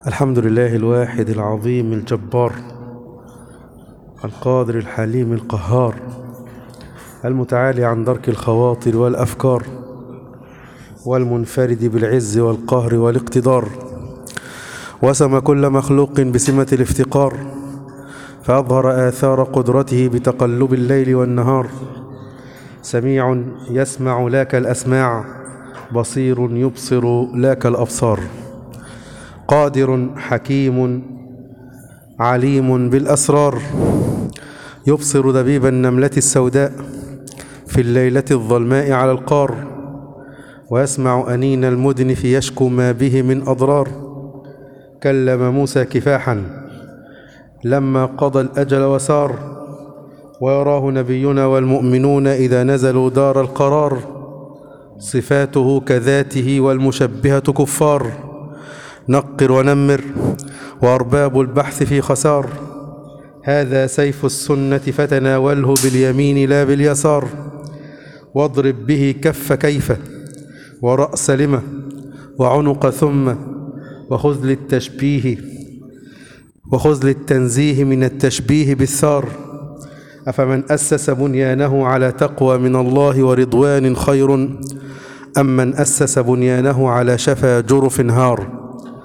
الحمد لله الواحد العظيم الجبار القادر الحليم القهار المتعالي عن درك الخواطر والأفكار والمنفرد بالعز والقهر والاقتدار وسم كل مخلوق بسمة الافتقار فأظهر آثار قدرته بتقلب الليل والنهار سميع يسمع لك الأسماع بصير يبصر لك الأبصار قادر حكيم عليم بالأسرار يبصر دبيب النملة السوداء في الليلة الظلماء على القار ويسمع أنين المدنف يشكو ما به من أضرار كلم موسى كفاحا لما قضى الأجل وسار ويراه نبينا والمؤمنون إذا نزلوا دار القرار صفاته كذاته والمشبهة كفار نقر ونمر وأرباب البحث في خسار هذا سيف السنة فتناوله باليمين لا باليسار واضرب به كف كيف ورأس لمة وعنق ثم وخذ للتشبيه وخذ للتنزيه من التشبيه بالثار أفمن أسس بنيانه على تقوى من الله ورضوان خير أم من أسس بنيانه على شفا جرف هار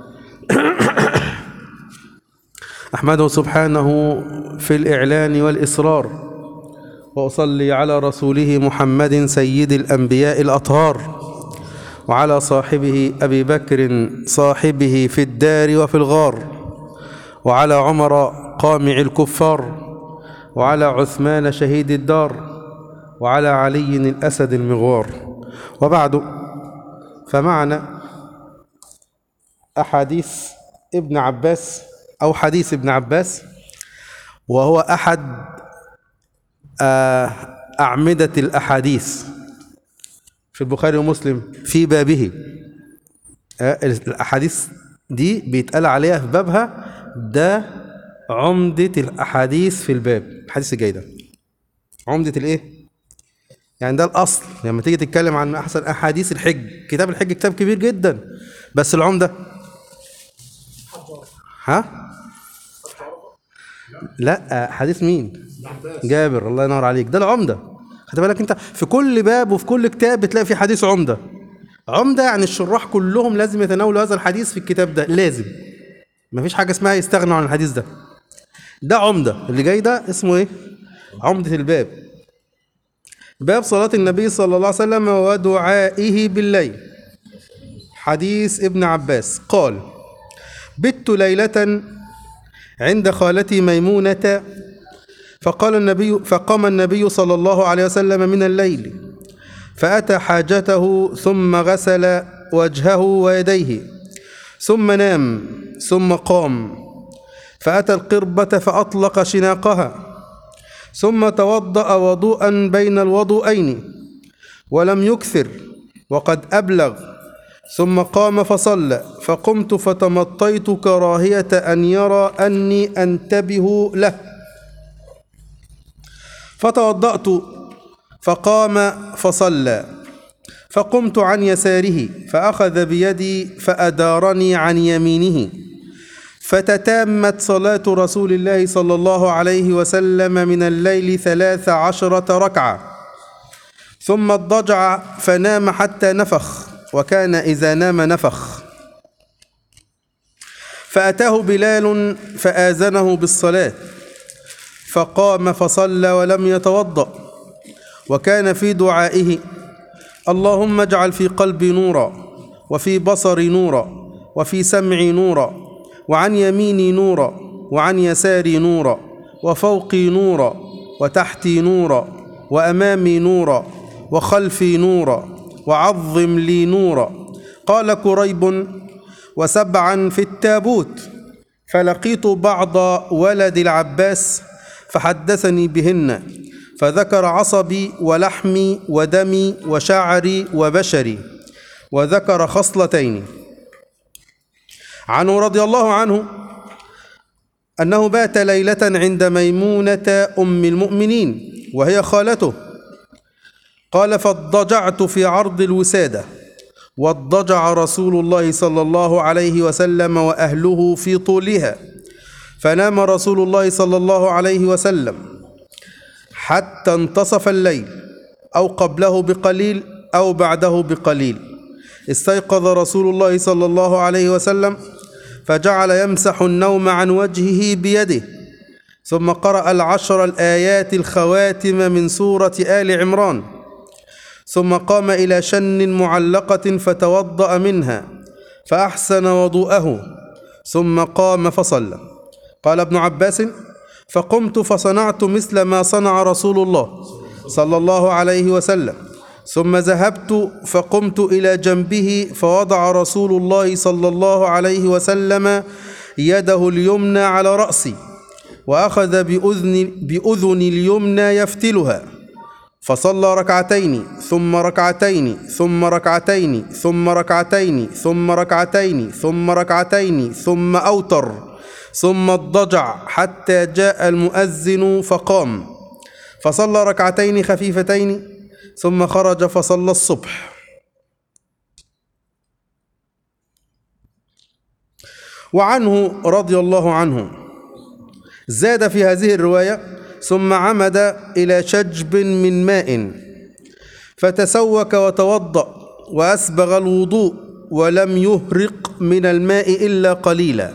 أحمده سبحانه في الإعلان والإصرار وأصلي على رسوله محمد سيد الأنبياء الأطهار وعلى صاحبه أبي بكر صاحبه في الدار وفي الغار وعلى عمر قامع الكفار وعلى عثمان شهيد الدار وعلى علي الأسد المغوار وبعد فمعنا أحاديث ابن عباس أو حديث ابن عباس وهو أحد أعمدة الأحاديث في البخاري ومسلم في بابه الأحاديث دي بيتقال عليها في بابها ده عمدة الأحاديث في الباب الحديث الجاي ده عمدة الإيه؟ يعني ده الأصل لما تيجي تتكلم عن أحسن أحاديث الحج كتاب الحج كتاب كبير جدا بس العمدة ها؟ لا حديث مين؟ جابر الله ينور عليك ده العمدة خد بالك انت في كل باب وفي كل كتاب بتلاقي في حديث عمدة عمدة يعني الشراح كلهم لازم يتناولوا هذا الحديث في الكتاب ده لازم مفيش حاجة اسمها يستغنوا عن الحديث ده ده عمدة اللي جاي ده اسمه ايه عمدة الباب باب صلاة النبي صلى الله عليه وسلم ودعائه بالليل حديث ابن عباس قال بت ليلة عند خالتي ميمونة فقال النبي فقام النبي صلى الله عليه وسلم من الليل فأتى حاجته ثم غسل وجهه ويديه ثم نام ثم قام فأتى القربة فأطلق شناقها ثم توضأ وضوءا بين الوضوءين ولم يكثر وقد أبلغ ثم قام فصلى فقمت فتمطيت كراهية أن يرى أني أنتبه له فتوضأت فقام فصلى فقمت عن يساره فأخذ بيدي فأدارني عن يمينه فتتامت صلاة رسول الله صلى الله عليه وسلم من الليل ثلاث عشرة ركعة ثم اضطجع فنام حتى نفخ وكان إذا نام نفخ فأتاه بلال فآذنه بالصلاة فقام فصلى ولم يتوضأ وكان في دعائه اللهم اجعل في قلبي نورا وفي بصري نورا وفي سمعي نورا وعن يميني نورا وعن يساري نورا وفوقي نورا وتحتي نورا وأمامي نورا وخلفي نورا وعظم لي نورا قال كريب وسبعا في التابوت فلقيت بعض ولد العباس فحدثني بهن فذكر عصبي ولحمي ودمي وشعري وبشري وذكر خصلتين عنه رضي الله عنه أنه بات ليلة عند ميمونة أم المؤمنين وهي خالته قال فاضطجعت في عرض الوسادة واضطجع رسول الله صلى الله عليه وسلم واهله في طولها فنام رسول الله صلى الله عليه وسلم حتى انتصف الليل او قبله بقليل او بعده بقليل استيقظ رسول الله صلى الله عليه وسلم فجعل يمسح النوم عن وجهه بيده ثم قرأ العشر الآيات الخواتم من سورة آل عمران ثم قام إلى شن معلقة فتوضأ منها فأحسن وضوءه ثم قام فصلى قال ابن عباس فقمت فصنعت مثل ما صنع رسول الله صلى الله عليه وسلم ثم ذهبت فقمت إلى جنبه فوضع رسول الله صلى الله عليه وسلم يده اليمنى على رأسي وأخذ بأذن, بأذن اليمنى يفتلها فصلى ركعتين ثم ركعتين ثم ركعتين ثم ركعتين ثم ركعتين ثم ركعتين ثم أوتر ثم اضطجع حتى جاء المؤذن فقام فصلى ركعتين خفيفتين ثم خرج فصلى الصبح وعنه رضي الله عنه زاد في هذه الرواية ثم عمد إلى شجب من ماء فتسوك وتوضأ وأسبغ الوضوء ولم يهرق من الماء إلا قليلا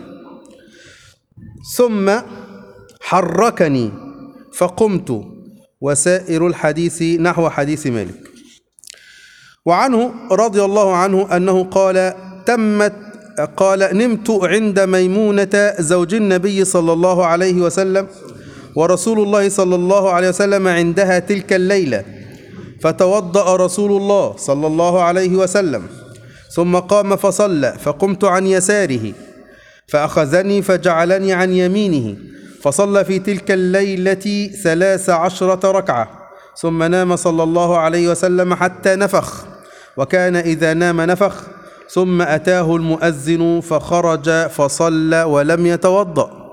ثم حركني فقمت وسائر الحديث نحو حديث مالك وعنه رضي الله عنه أنه قال تمت قال نمت عند ميمونة زوج النبي صلى الله عليه وسلم ورسول الله صلى الله عليه وسلم عندها تلك الليلة فتوضأ رسول الله صلى الله عليه وسلم ثم قام فصلى فقمت عن يساره فأخذني فجعلني عن يمينه فصلى في تلك الليلة ثلاث عشرة ركعة ثم نام صلى الله عليه وسلم حتى نفخ وكان إذا نام نفخ ثم أتاه المؤذن فخرج فصلى ولم يتوضأ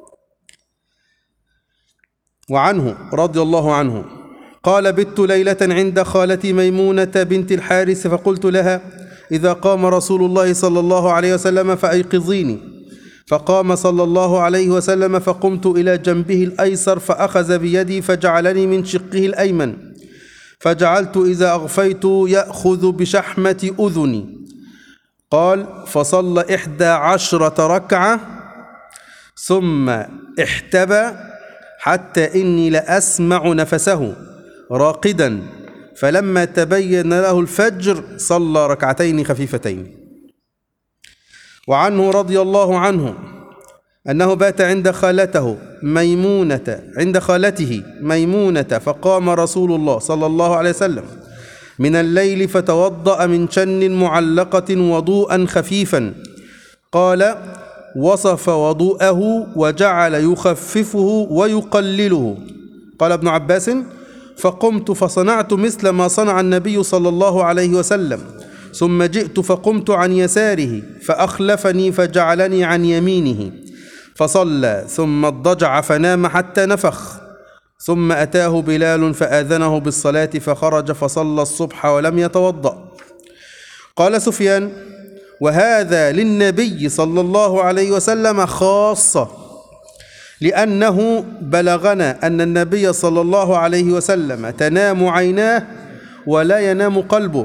وعنه رضي الله عنه قال بت ليلة عند خالتي ميمونة بنت الحارث فقلت لها إذا قام رسول الله صلى الله عليه وسلم فأيقظيني فقام صلى الله عليه وسلم فقمت إلى جنبه الأيسر فأخذ بيدي فجعلني من شقه الأيمن فجعلت إذا أغفيت يأخذ بشحمة أذني قال فصلى إحدى عشرة ركعة ثم احتبى حتى إني لأسمع نفسه راقدا فلما تبين له الفجر صلى ركعتين خفيفتين وعنه رضي الله عنه أنه بات عند خالته ميمونة عند خالته ميمونة فقام رسول الله صلى الله عليه وسلم من الليل فتوضأ من شن معلقة وضوءا خفيفا قال وصف وضوءه وجعل يخففه ويقلله قال ابن عباس فقمت فصنعت مثل ما صنع النبي صلى الله عليه وسلم ثم جئت فقمت عن يساره فأخلفني فجعلني عن يمينه فصلى ثم اضطجع فنام حتى نفخ ثم أتاه بلال فآذنه بالصلاة فخرج فصلى الصبح ولم يتوضأ قال سفيان وهذا للنبي صلى الله عليه وسلم خاصة لأنه بلغنا أن النبي صلى الله عليه وسلم تنام عيناه ولا ينام قلبه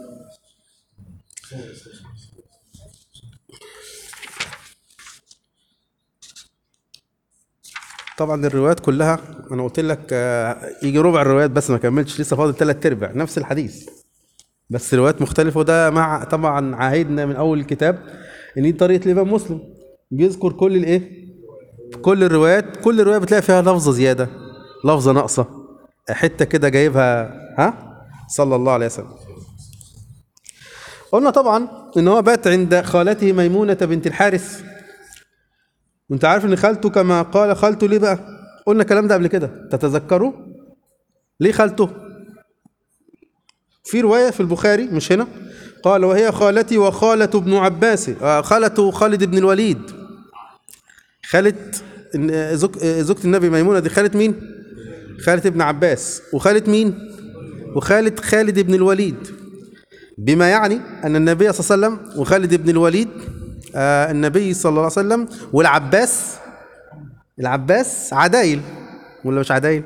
طبعا الروايات كلها انا قلت لك آه، يجي ربع الروايات بس ما كملتش لسه فاضل ثلاث ارباع نفس الحديث بس روايات مختلفه وده مع طبعا عهدنا من اول الكتاب ان دي طريقه الامام مسلم بيذكر كل الايه كل الروايات كل روايه بتلاقي فيها لفظه زياده لفظه ناقصه حته كده جايبها ها صلى الله عليه وسلم قلنا طبعا ان هو بات عند خالته ميمونه بنت الحارث وانت عارف ان خالته كما قال خالته ليه بقى قلنا الكلام ده قبل كده تتذكروا ليه خالته في روايه في البخاري مش هنا قال وهي خالتي وخالة ابن عباس آه، خالته خالد بن الوليد خالة إن- زوج- آه، زوجة النبي ميمونة دي خالة مين؟ خالة ابن عباس وخالة مين؟ وخالة خالد بن الوليد بما يعني أن النبي صلى الله عليه وسلم وخالد بن الوليد آه النبي صلى الله عليه وسلم والعباس العباس عدايل ولا مش عدايل؟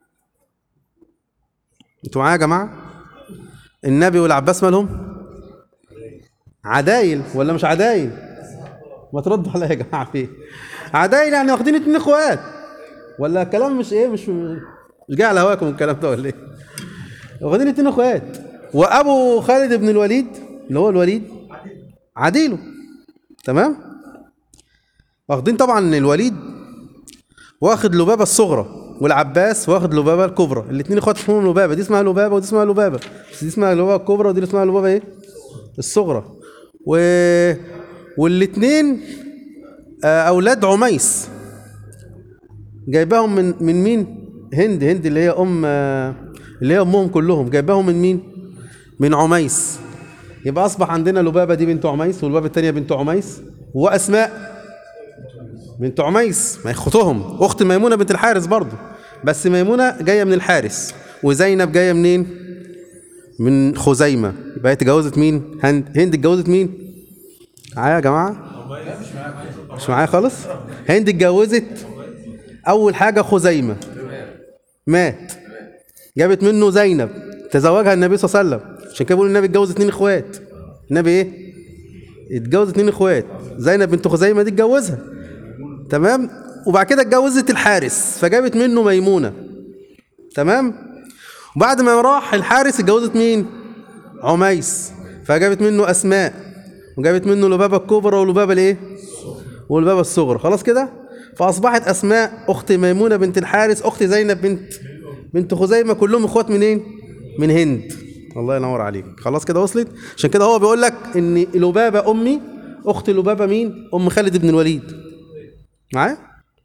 انتوا معايا يا جماعة؟ النبي والعباس مالهم؟ عدايل ولا مش عدايل؟ ما تردوا عليا يا جماعة في ايه؟ عدايل يعني واخدين اتنين اخوات ولا الكلام مش ايه مش مش جاي على هواكم الكلام ده ولا ايه؟ واخدين اتنين اخوات وابو خالد بن الوليد اللي هو الوليد عديله تمام واخدين طبعا الوليد واخد لبابه الصغرى والعباس واخد لبابه الكبرى الاثنين اخوات اسمهم لبابه دي اسمها لبابه ودي اسمها لبابه بس دي اسمها لبابه الكبرى ودي اسمها لبابه ايه الصغرى و والاثنين اولاد عميس جايباهم من من مين هند هند اللي هي ام آه، اللي هي امهم كلهم جايباهم من مين من عميس يبقى اصبح عندنا لبابه دي بنت عميس واللبابه الثانيه بنت عميس واسماء بنت عميس ما هي اختهم اخت ميمونه بنت الحارس برضه بس ميمونه جايه من الحارس وزينب جايه منين من خزيمه يبقى هي اتجوزت مين هند هند اتجوزت مين معايا يا جماعه مش معايا خالص هند اتجوزت اول حاجه خزيمه مات جابت منه زينب تزوجها النبي صلى الله عليه وسلم عشان كده بيقول النبي اتجوز اتنين اخوات النبي ايه اتجوز اتنين اخوات زينب بنت خزيمه دي اتجوزها تمام وبعد كده اتجوزت الحارس فجابت منه ميمونه تمام وبعد ما راح الحارس اتجوزت مين عميس فجابت منه اسماء وجابت منه لبابه الكبرى ولبابه الايه والبابه الصغرى خلاص كده فاصبحت اسماء اخت ميمونه بنت الحارس اخت زينب بنت بنت خزيمه كلهم اخوات منين من هند الله ينور عليك خلاص كده وصلت عشان كده هو بيقول لك ان لبابه امي اخت لبابه مين ام خالد بن الوليد معايا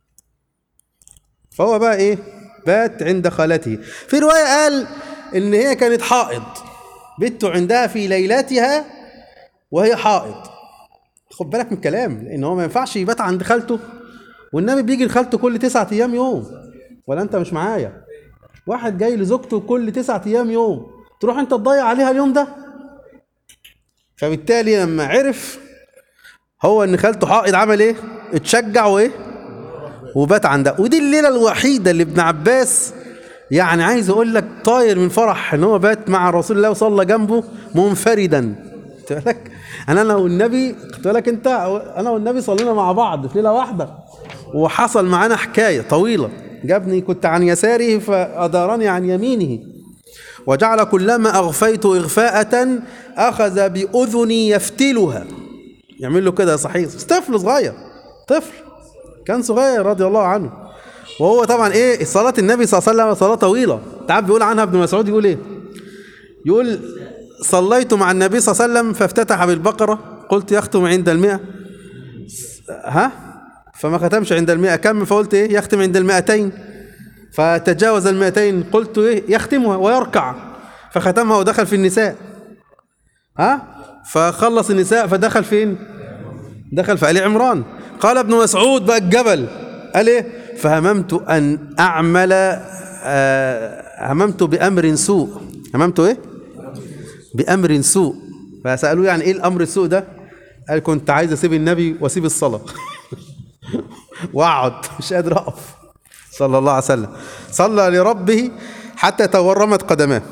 فهو بقى ايه بات عند خالته في روايه قال ان هي كانت حائض بت عندها في ليلتها وهي حائض خد بالك من الكلام لان هو ما ينفعش يبات عند خالته والنبي بيجي لخالته كل تسعة ايام يوم ولا انت مش معايا واحد جاي لزوجته كل تسعة ايام يوم تروح انت تضيع عليها اليوم ده فبالتالي لما عرف هو ان خالته حائض عمل ايه اتشجع وايه وبات عندها ودي الليله الوحيده اللي ابن عباس يعني عايز اقول لك طاير من فرح ان هو بات مع رسول الله وصلى جنبه منفردا خد بالك انا انا والنبي خد بالك انت انا والنبي صلينا مع بعض في ليله واحده وحصل معانا حكايه طويله جابني كنت عن يساره فادارني عن يمينه وجعل كلما اغفيت اغفاءة اخذ باذني يفتلها يعمل له كده صحيح طفل صغير طفل كان صغير رضي الله عنه وهو طبعا ايه صلاة النبي صلى الله عليه وسلم صلاة طويلة تعب بيقول عنها ابن مسعود يقول ايه يقول صليت مع النبي صلى الله عليه وسلم فافتتح بالبقرة قلت يختم عند المئة ها فما ختمش عند المئة كم فقلت ايه يختم عند المئتين فتجاوز المئتين قلت ايه يختمها ويركع فختمها ودخل في النساء ها فخلص النساء فدخل فين دخل في آل عمران قال ابن مسعود بقى الجبل قال ايه فهممت ان اعمل آه هممت بامر سوء هممت ايه بامر سوء فسالوه يعني ايه الامر السوء ده قال كنت عايز اسيب النبي واسيب الصلاه واقعد مش قادر اقف صلى الله عليه وسلم صلى لربه حتى تورمت قدماه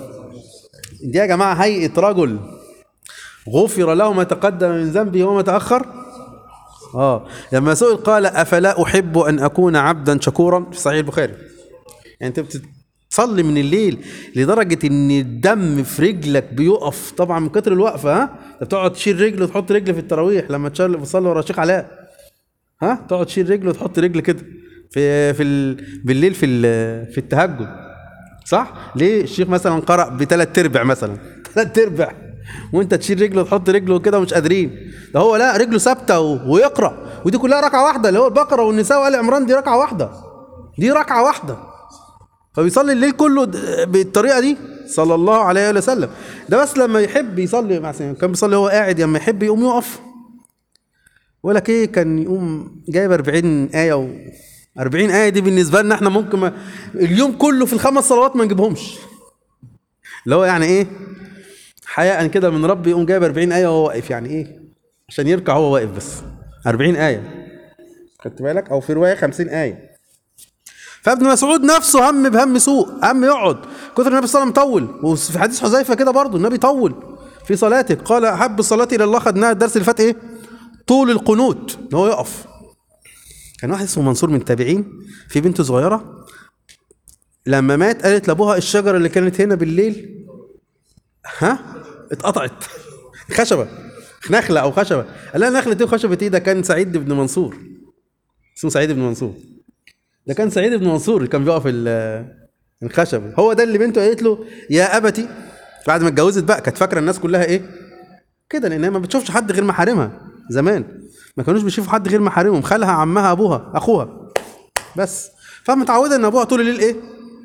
دي يا جماعه هيئه رجل غفر له ما تقدم من ذنبه وما تاخر اه لما سئل قال افلا احب ان اكون عبدا شكورا في صحيح البخاري يعني انت بتصلي من الليل لدرجه ان الدم في رجلك بيقف طبعا من كتر الوقفه ها انت بتقعد تشيل رجل وتحط رجل في التراويح لما تصلي ورا الشيخ علاء ها تقعد تشيل رجل وتحط رجل كده في في ال... بالليل في ال... في التهجد صح ليه الشيخ مثلا قرأ بثلاث ارباع مثلا ثلاث ارباع وانت تشيل رجله وتحط رجله كده ومش قادرين ده هو لا رجله ثابته و... ويقرا ودي كلها ركعه واحده اللي هو البقره والنساء وال عمران دي ركعه واحده دي ركعه واحده فبيصلي الليل كله بالطريقه دي صلى الله عليه وسلم ده بس لما يحب يصلي مثلا كان بيصلي هو قاعد لما يحب يقوم يقف يقول لك ايه كان يقوم جايب 40 ايه و 40 ايه دي بالنسبه لنا احنا ممكن ما اليوم كله في الخمس صلوات ما نجيبهمش اللي هو يعني ايه حياء كده من ربي يقوم جايب 40 ايه وهو واقف يعني ايه عشان يركع هو واقف بس 40 ايه خدت بالك او في روايه 50 ايه فابن مسعود نفسه هم بهم سوء هم يقعد كثر النبي صلى الله عليه وسلم طول وفي حديث حذيفه كده برضه النبي طول في صلاته قال احب الصلاه الى الله خدناها الدرس اللي فات ايه طول القنوت ان هو يقف كان واحد اسمه منصور من التابعين في بنت صغيره لما مات قالت لابوها الشجره اللي كانت هنا بالليل ها اتقطعت خشبه نخله او خشبه قال لها نخله ايه خشبه ايه ده كان سعيد بن منصور اسمه سعيد بن منصور ده كان سعيد بن منصور اللي كان بيقف ال- الخشبه هو ده اللي بنته قالت له يا ابتي بعد ما اتجوزت بقى كانت فاكره الناس كلها ايه كده لان هي ما بتشوفش حد غير محارمها زمان ما كانوش بيشوفوا حد غير محارمهم خالها عمها ابوها اخوها بس فمتعوده ان ابوها طول الليل ايه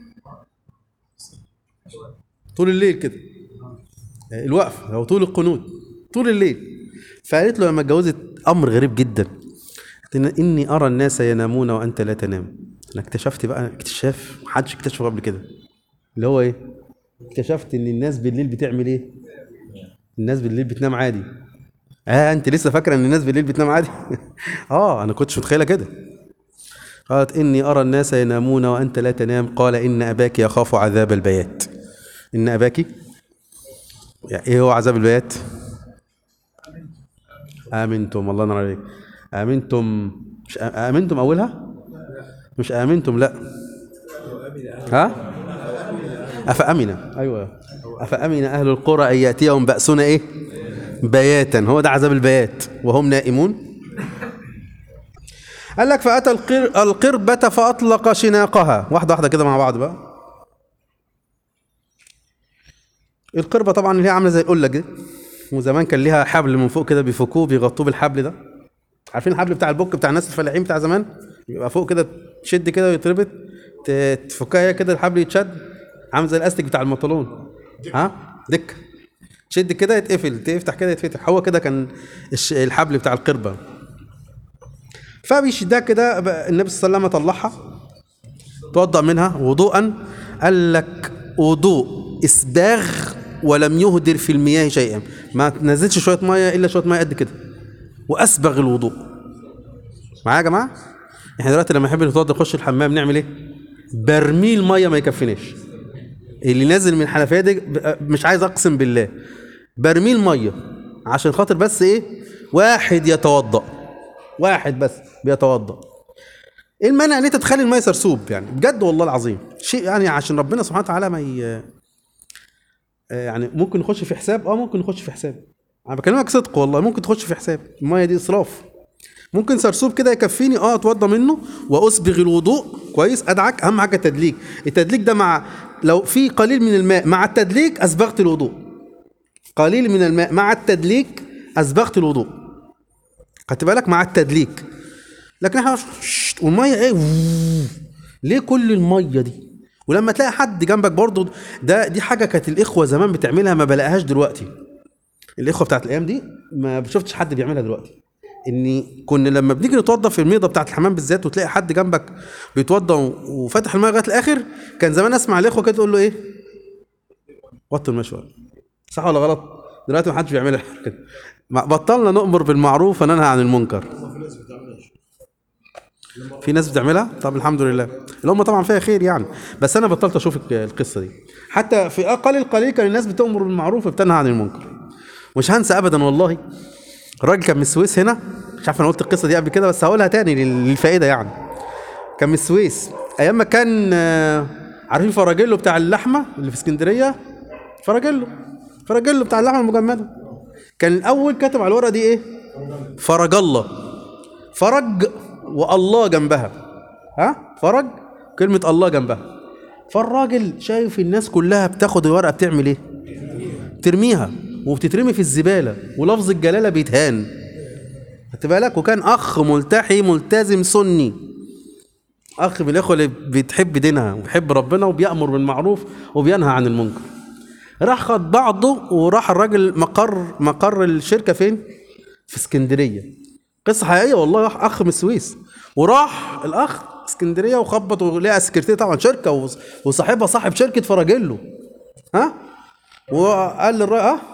طول الليل كده الوقف هو طول القنوت طول الليل فقالت له لما اتجوزت امر غريب جدا قالت إن- اني ارى الناس ينامون وانت لا تنام انا اكتشفت بقى اكتشاف محدش اكتشفه قبل كده اللي هو ايه اكتشفت ان الناس بالليل بتعمل ايه الناس بالليل بتنام عادي اه انت لسه فاكره ان الناس بالليل بتنام عادي اه انا كنتش متخيله كده قالت اني ارى الناس ينامون وانت لا تنام قال ان اباك يخاف عذاب البيات ان اباك يعني ايه هو عذاب البيات امنتم الله ينور عليك امنتم مش آ- امنتم اولها مش امنتم لا ها افامن ايوه افامن اهل القرى ان ياتيهم باسنا ايه بياتا هو ده عذاب البيات وهم نائمون قال لك فاتى القر... القربة فاطلق شناقها واحده واحده كده مع بعض بقى القربة طبعا اللي هي عامله زي القله دي وزمان كان ليها حبل من فوق كده بيفكوه بيغطوه بالحبل ده عارفين الحبل بتاع البوك بتاع الناس الفلاحين بتاع زمان يبقى فوق كده تشد كده ويتربط ت- تفكها هي كده الحبل يتشد عامل زي الاستيك بتاع المطلون ها دكه تشد كده يتقفل تفتح كده يتفتح هو كده كان الش- الحبل بتاع القربة فبيشدها كده بقى النبي صلى الله عليه وسلم طلعها توضأ منها وضوءا قال لك وضوء اسباغ ولم يهدر في المياه شيئا ما نزلش شويه ميه الا شويه ميه قد كده واسبغ الوضوء معايا يا جماعه احنا دلوقتي لما نحب نتوضى نخش الحمام نعمل ايه برميل ميه ما يكفيناش اللي نازل من الحنفيه دي ب- مش عايز اقسم بالله برميل ميه عشان خاطر بس ايه واحد يتوضا واحد بس بيتوضا ايه المانع ان انت تخلي الميه سرسوب يعني بجد والله العظيم شيء يعني عشان ربنا سبحانه وتعالى ما ي... آه يعني ممكن نخش في حساب اه ممكن نخش في حساب انا بكلمك صدق والله ممكن تخش في حساب الميه دي اسراف ممكن سرسوب كده يكفيني اه اتوضى منه واسبغ الوضوء كويس ادعك اهم حاجه التدليك التدليك ده مع لو في قليل من الماء مع التدليك اسبغت الوضوء قليل من الماء مع التدليك اسبغت الوضوء خدت بالك مع التدليك لكن احنا ششت، والميه ايه ووو. ليه كل الميه دي ولما تلاقي حد جنبك برضو ده دي حاجه كانت الاخوه زمان بتعملها ما بلاقيهاش دلوقتي الاخوه بتاعت الايام دي ما شفتش حد بيعملها دلوقتي اني كنا لما بنيجي نتوضى في الميضه بتاعت الحمام بالذات وتلاقي حد جنبك بيتوضى و- وفاتح الميه لغايه الاخر كان زمان اسمع الاخوه كده تقول له ايه وطي الميه شويه صح ولا غلط دلوقتي ما حدش بيعملها كده ما- بطلنا نؤمر بالمعروف وننهى عن المنكر في ناس بتعملها طب الحمد لله اللي هم طبعا فيها خير يعني بس انا بطلت اشوف الك- القصه دي حتى في اقل القليل كان الناس بتؤمر بالمعروف وبتنهى عن المنكر مش هنسى ابدا والله الراجل كان من السويس هنا مش عارف انا قلت القصه دي قبل كده بس هقولها تاني لل- للفائده يعني كان من السويس ايام ما كان آه، عارفين فراجيلو بتاع اللحمه اللي في اسكندريه فراجيلو فراجيلو بتاع اللحمه المجمده كان الاول كاتب على الورقه دي ايه فرج الله فرج والله جنبها ها فرج كلمه الله جنبها فالراجل شايف الناس كلها بتاخد الورقه بتعمل ايه ترميها وبتترمي في الزباله ولفظ الجلاله بيتهان خدت بالك وكان اخ ملتحي ملتزم سني اخ من الاخوه اللي بتحب دينها وبيحب ربنا وبيامر بالمعروف وبينهى عن المنكر راح خد بعضه وراح الراجل مقر مقر الشركه فين في اسكندريه قصه حقيقيه والله راح اخ من السويس وراح الاخ اسكندريه وخبط ولقى سكرتير طبعا شركه وص- وصاحبها صاحب شركه فراجيلو ها وقال للراجل اه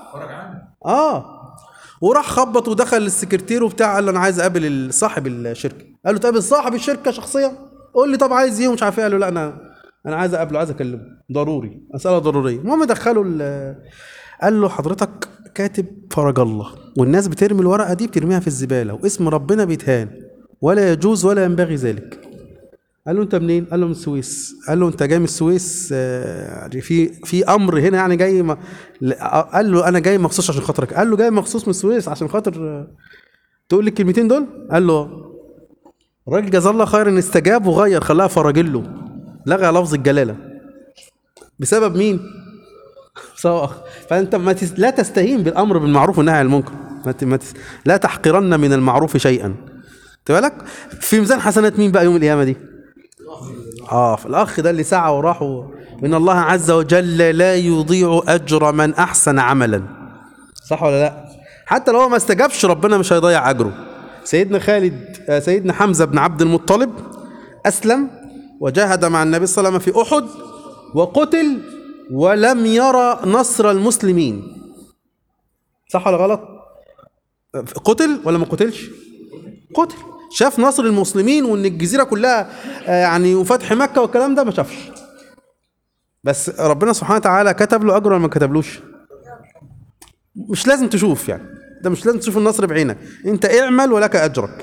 اه وراح خبط ودخل السكرتير وبتاع قال له انا عايز اقابل صاحب الشركه قال له تقابل صاحب الشركه شخصيا قول لي طب عايز ايه ومش عارف ايه قال له لا انا انا عايز اقابله عايز اكلمه ضروري مساله ضروريه المهم دخله ال- قال له حضرتك كاتب فرج الله والناس بترمي الورقه دي بترميها في الزباله واسم ربنا بيتهان ولا يجوز ولا ينبغي ذلك قال له انت منين؟ قال له من السويس قال له انت جاي من السويس آه، يعني في في امر هنا يعني جاي ما لا، قال له انا جاي مخصوص عشان خاطرك قال له جاي مخصوص من السويس عشان خاطر آه، تقول لي الكلمتين دول؟ قال له الراجل جزاه الله خيرا استجاب وغير خلاها فراجله لغى لفظ الجلاله بسبب مين؟ بسبب فانت ما تس... لا تستهين بالامر بالمعروف والنهي عن المنكر ما ت... ما تس... لا تحقرن من المعروف شيئا خد بالك في ميزان حسنات مين بقى يوم القيامه دي؟ اه الاخ ده اللي سعى وراح و... ان الله عز وجل لا يضيع اجر من احسن عملا صح ولا لا حتى لو هو ما استجابش ربنا مش هيضيع اجره سيدنا خالد آه، سيدنا حمزه بن عبد المطلب اسلم وجاهد مع النبي صلى الله عليه وسلم في احد وقتل ولم يرى نصر المسلمين صح ولا غلط قتل ولا ما قتلش قتل شاف نصر المسلمين وان الجزيره كلها آه، يعني وفتح مكه والكلام ده ما شافش بس ربنا سبحانه وتعالى كتب له اجر ولا ما كتبلوش مش لازم تشوف يعني ده مش لازم تشوف النصر بعينك انت اعمل ولك اجرك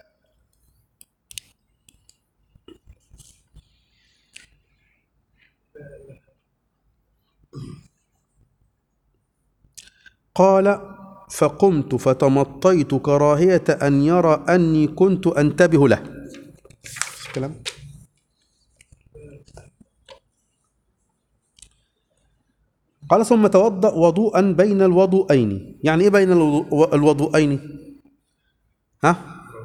قال فقمت فتمطيت كراهية أن يرى أني كنت أنتبه له كلام قال ثم توضأ وضوءا بين الوضوءين يعني إيه بين الوضوء- الوضوءين ها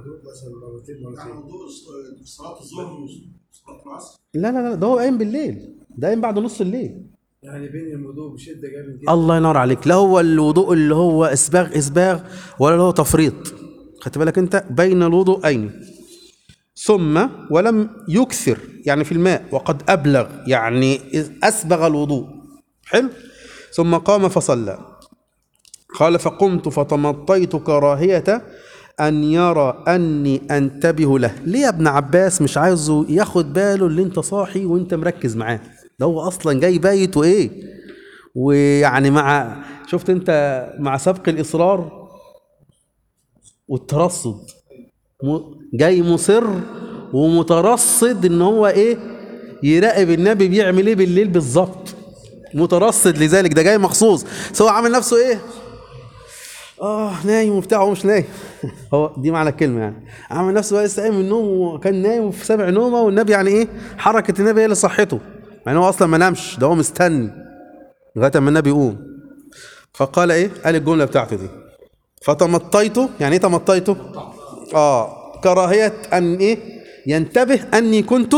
صلاة الظهر وصلاة العصر لا لا لا ده هو قايم بالليل ده قايم بعد نص الليل يعني بين الوضوء بشدة جامد جدا الله ينور عليك لا هو الوضوء اللي هو اسباغ اسباغ ولا اللي هو تفريط خدت بالك انت بين الوضوءين ثم ولم يكثر يعني في الماء وقد ابلغ يعني اسبغ الوضوء حلو ثم قام فصلى قال فقمت فتمطيت كراهية أن يرى أني أنتبه له ليه يا ابن عباس مش عايزه ياخد باله اللي انت صاحي وانت مركز معاه ده هو أصلا جاي بايت وإيه ويعني مع شفت انت مع سبق الإصرار والترصد م- جاي مصر ومترصد ان هو ايه يراقب النبي بيعمل ايه بالليل بالظبط مترصد لذلك ده جاي مخصوص سواء عامل نفسه ايه اه نايم وبتاع هو مش نايم هو دي معنى الكلمه يعني عامل نفسه بقى لسه قايم من النوم وكان نايم في سبع نومه والنبي يعني ايه حركه النبي هي اللي صحته مع ان هو اصلا ما نامش ده هو مستني لغايه اما النبي يقوم فقال ايه قال الجمله بتاعته دي فتمطيته يعني ايه تمطيته اه كراهيه ان ايه ينتبه اني كنت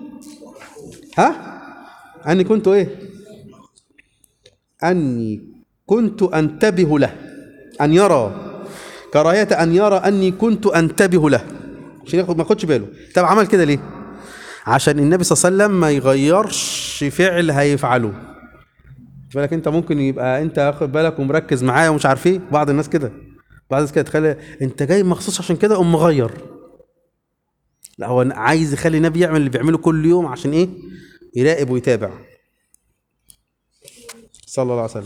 ها اني كنت ايه اني كنت انتبه له ان يرى كراهيه ان يرى اني كنت انتبه له عشان ياخد ما ياخدش باله طب عمل كده ليه عشان النبي صلى الله عليه وسلم ما يغيرش فعل هيفعله خد بالك انت ممكن يبقى انت واخد بالك ومركز معايا ومش عارف ايه بعض الناس كده بعض الناس كده تخلي انت جاي مخصوص عشان كده قوم مغير لا هو عايز يخلي النبي يعمل اللي بيعمله كل يوم عشان ايه يراقب ويتابع صلى الله عليه وسلم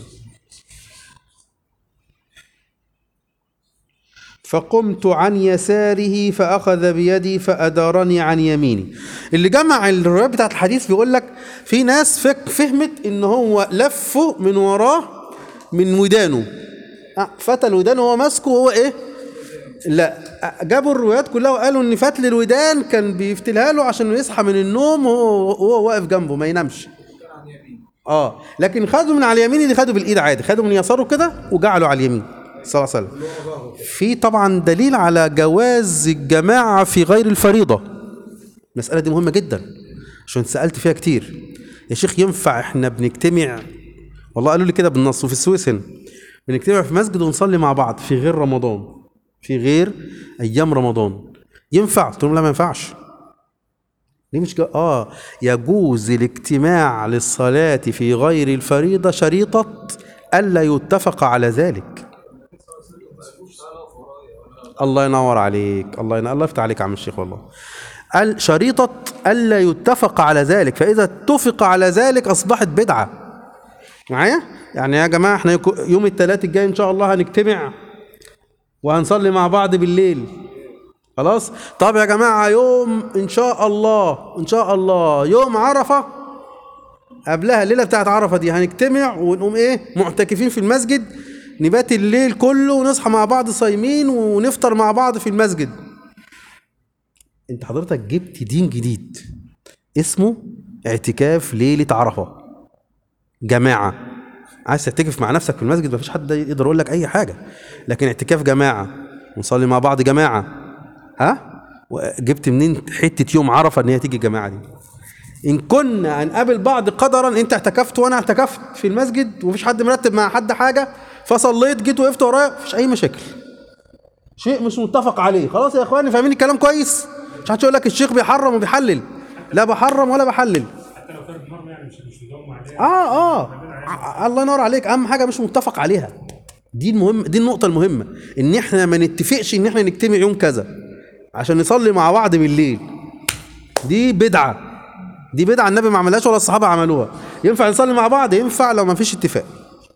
فقمت عن يساره فأخذ بيدي فأدارني عن يميني اللي جمع الروايات بتاعت الحديث بيقول لك في ناس فك فهمت ان هو لفه من وراه من ودانه آه، فتل ودانه وهو ماسكه وهو ايه لا آه، جابوا الروايات كلها وقالوا ان فتل الودان كان بيفتلها له عشان يصحى من النوم وهو وهو واقف جنبه ما ينامش اه لكن خدوا من على اليمين دي خدوا بالايد عادي خدوا من يساره كده وجعلوا على اليمين صلى الله عليه وسلم في طبعا دليل على جواز الجماعه في غير الفريضه المساله دي مهمه جدا عشان سالت فيها كتير يا شيخ ينفع احنا بنجتمع والله قالوا لي كده بالنص وفي السويس هنا بنجتمع في مسجد ونصلي مع بعض في غير رمضان في غير ايام رمضان ينفع قلت لهم لا ما ينفعش ليه مش جا... اه يجوز الاجتماع للصلاة في غير الفريضة شريطة الا يتفق على ذلك الله ينور عليك الله ينور الله يفتح عليك يا عم الشيخ والله قال شريطة ألا يتفق على ذلك فإذا اتفق على ذلك أصبحت بدعة معايا يعني يا جماعة احنا يكو- يوم الثلاث الجاي إن شاء الله هنجتمع وهنصلي مع بعض بالليل خلاص طب يا جماعة يوم إن شاء الله إن شاء الله يوم عرفة قبلها الليلة بتاعت عرفة دي هنجتمع ونقوم إيه معتكفين في المسجد نبات الليل كله ونصحى مع بعض صايمين ونفطر مع بعض في المسجد انت حضرتك جبت دين جديد اسمه اعتكاف ليلة عرفة جماعة عايز تعتكف مع نفسك في المسجد مفيش حد يقدر يقول لك أي حاجة لكن اعتكاف جماعة ونصلي مع بعض جماعة ها جبت منين حتة يوم عرفة إن هي تيجي جماعة دي إن كنا هنقابل بعض قدرا أنت اعتكفت وأنا اعتكفت في المسجد ومفيش حد مرتب مع حد حاجة فصليت جيت وقفت ورايا مفيش أي مشاكل شيء مش متفق عليه خلاص يا اخواني فاهمين الكلام كويس مش حد يقول لك الشيخ بيحرم وبيحلل لا بحرم ولا بحلل حتى لو كانت مرة يعني مش مش مدوم عليها اه اه ع- الله ينور عليك اهم حاجه مش متفق عليها دي المهم دي النقطه المهمه ان احنا ما نتفقش ان احنا نجتمع يوم كذا عشان نصلي مع بعض بالليل دي بدعه دي بدعه النبي ما عملهاش ولا الصحابه عملوها ينفع نصلي مع بعض ينفع لو ما فيش اتفاق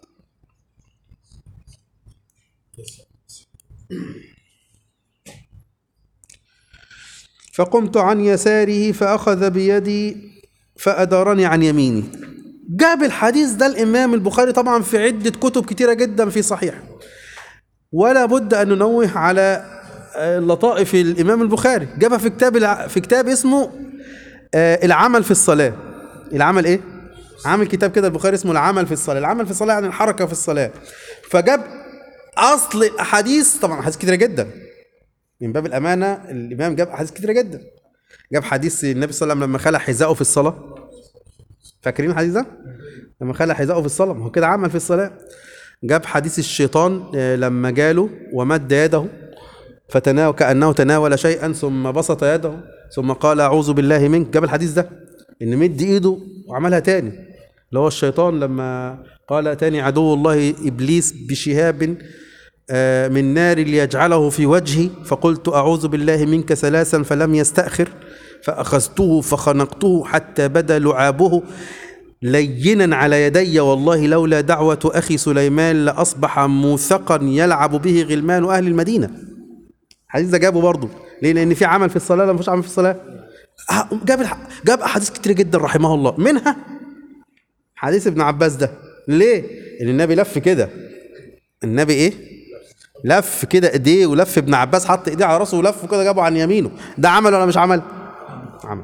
فقمت عن يساره فأخذ بيدي فأدارني عن يميني جاب الحديث ده الإمام البخاري طبعا في عدة كتب كتيرة جدا في صحيح ولا بد أن ننوه على آه، لطائف الإمام البخاري جابها في كتاب الع- في كتاب اسمه آه، العمل في الصلاة العمل إيه؟ عامل كتاب كده البخاري اسمه العمل في الصلاة العمل في الصلاة يعني الحركة في الصلاة فجاب أصل الأحاديث طبعا أحاديث كتيرة جدا من باب الأمانة الإمام جاب أحاديث كتيرة جدا جاب حديث النبي صلى الله عليه وسلم لما خلع حذاءه في الصلاة فاكرين الحديث ده؟ لما خلع حذاءه في الصلاة ما هو كده عمل في الصلاة جاب حديث الشيطان آه، لما جاله ومد يده فتناول كأنه تناول شيئا ثم بسط يده ثم قال أعوذ بالله منك جاب الحديث ده إن مد إيده وعملها تاني اللي هو الشيطان لما قال أتاني عدو الله إبليس بشهاب آه، من نار ليجعله في وجهي فقلت أعوذ بالله منك ثلاثا فلم يستأخر فأخذته فخنقته حتى بدا لعابه لينا على يدي والله لولا دعوة أخي سليمان لأصبح موثقا يلعب به غلمان أهل المدينة الحديث ده جابه برضه ليه لأن في عمل في الصلاة ولا مفيش عمل في الصلاة آه، جاب الح... جاب أحاديث كتير جدا رحمه الله منها حديث ابن عباس ده ليه؟ ان النبي لف كده النبي ايه؟ لف كده ايديه ولف ابن عباس حط ايديه على راسه ولف كده جابه عن يمينه ده عمل ولا مش عمل؟ عمل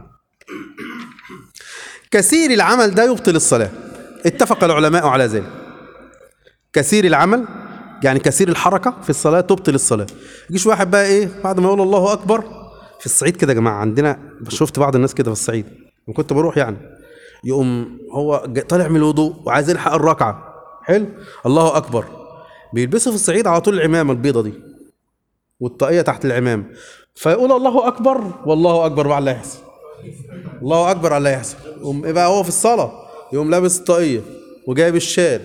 كثير العمل ده يبطل الصلاة اتفق العلماء على ذلك كثير العمل يعني كثير الحركة في الصلاة تبطل الصلاة يجيش واحد بقى ايه بعد ما يقول الله أكبر في الصعيد كده يا جماعة عندنا شفت بعض الناس كده في الصعيد كنت بروح يعني يقوم هو جا- طالع من الوضوء وعايز يلحق الركعة حلو الله أكبر بيلبسوا في الصعيد على طول العمامة البيضة دي والطاقية تحت العمام فيقول الله أكبر والله أكبر بقى على اللي هيحصل الله أكبر على اللي هيحصل يقوم إيه بقى هو في الصلاة يقوم لابس الطاقية وجايب الشال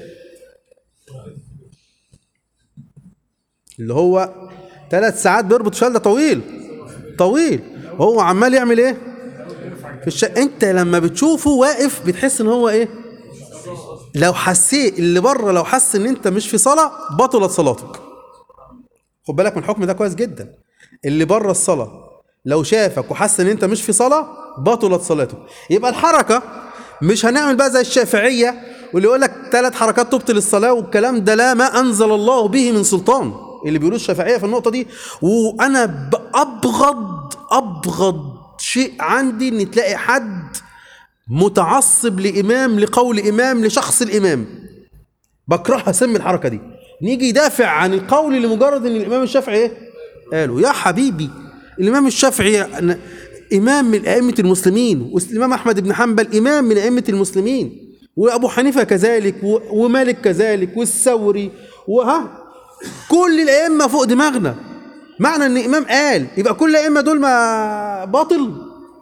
اللي هو ثلاث ساعات بيربط شال ده طويل طويل وهو عمال يعمل ايه في الش... انت لما بتشوفه واقف بتحس ان هو ايه لو حسيت اللي بره لو حس ان انت مش في صلاه بطلت صلاتك خد بالك من الحكم ده كويس جدا اللي بره الصلاه لو شافك وحس ان انت مش في صلاه بطلت صلاته يبقى الحركه مش هنعمل بقى زي الشافعيه واللي يقول لك ثلاث حركات تبطل الصلاه والكلام ده لا ما انزل الله به من سلطان اللي بيقولوا الشافعيه في النقطه دي وانا بابغض ابغض شيء عندي ان تلاقي حد متعصب لامام لقول امام لشخص الامام بكرهها سم الحركه دي نيجي يدافع عن القول لمجرد ان الامام الشافعي ايه قالوا يا حبيبي الامام الشافعي أنا- امام من ائمه المسلمين والامام احمد بن حنبل امام من ائمه المسلمين وابو حنيفه كذلك و- ومالك كذلك والثوري وها كل الائمه فوق دماغنا معنى ان امام قال يبقى كل الائمه دول ما باطل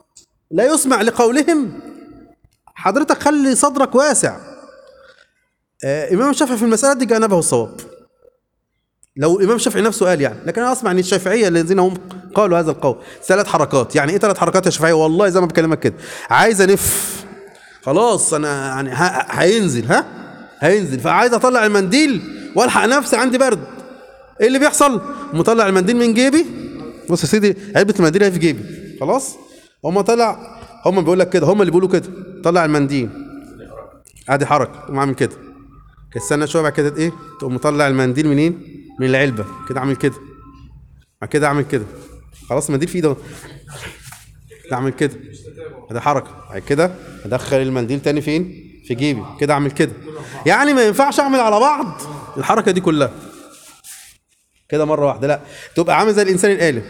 لا يسمع لقولهم حضرتك خلي صدرك واسع آه امام الشافعي في المساله دي جانبه الصواب لو الامام الشافعي نفسه قال يعني لكن انا اسمع ان الشافعيه الذين هم قالوا هذا القول ثلاث حركات يعني ايه ثلاث حركات يا شافعي والله زي ما بكلمك كده عايز انف خلاص انا يعني ه- هينزل ها هينزل فعايز اطلع المنديل والحق نفسي عندي برد ايه اللي بيحصل مطلع المنديل من جيبي بص يا سيدي علبه المنديل اهي في جيبي خلاص هم طلع هم بيقول لك كده هم اللي بيقولوا كده طلع المنديل ادي حركه تقوم عامل كده كده استنى شويه بعد كده ايه تقوم مطلع المنديل منين من العلبه كده عامل كده بعد كده اعمل كده خلاص المنديل في ايده أهو. كده اعمل كده ده حركه بعد كده ادخل المنديل تاني فين في جيبي كده اعمل كده يعني ما ينفعش اعمل على بعض الحركه دي كلها كده مره واحده لا تبقى عامل زي الانسان الالي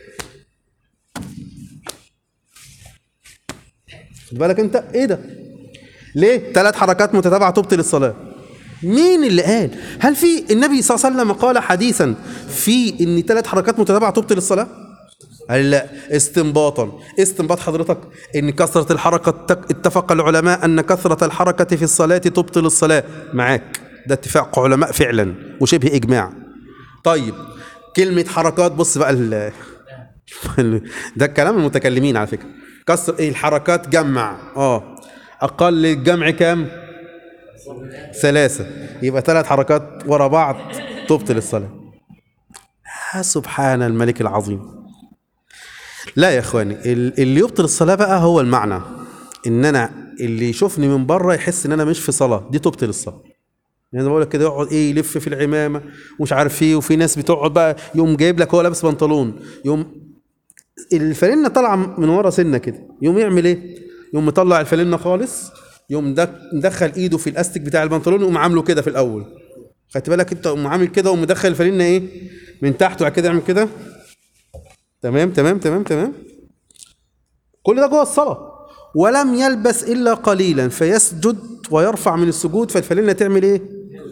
خد بالك انت ايه ده ليه ثلاث حركات متتابعه تبطل الصلاه مين اللي قال هل في النبي صلى الله عليه وسلم قال حديثا في ان ثلاث حركات متتابعه تبطل الصلاه قال لا استنباطا استنباط حضرتك ان كثره الحركه اتك- اتفق العلماء ان كثره الحركه في الصلاه تبطل الصلاه معاك ده اتفاق علماء فعلا وشبه اجماع طيب كلمه حركات بص بقى ال- ده كلام المتكلمين على فكره كسر ايه الحركات جمع اه اقل الجمع كام ثلاثه يبقى ثلاث حركات ورا بعض تبطل الصلاه يا سبحان الملك العظيم لا يا اخواني ال- اللي يبطل الصلاه بقى هو المعنى ان انا اللي يشوفني من بره يحس ان انا مش في صلاه دي تبطل الصلاه يعني زي ما بقول لك كده يقعد ايه يلف في العمامه ومش عارف ايه وفي ناس بتقعد بقى يقوم جايب لك هو لابس بنطلون يقوم الفانلة طالعه من ورا سنه كده يقوم يعمل ايه؟ يقوم مطلع الفانلة خالص يقوم دك- مدخل ايده في الاستك بتاع البنطلون ويقوم عامله كده في الاول خدت بالك انت قوم عامل كده ومدخل الفانلة ايه؟ من تحت وبعد كده يعمل كده تمام تمام تمام تمام كل ده جوه الصلاه ولم يلبس الا قليلا فيسجد ويرفع من السجود فالفانلة تعمل ايه؟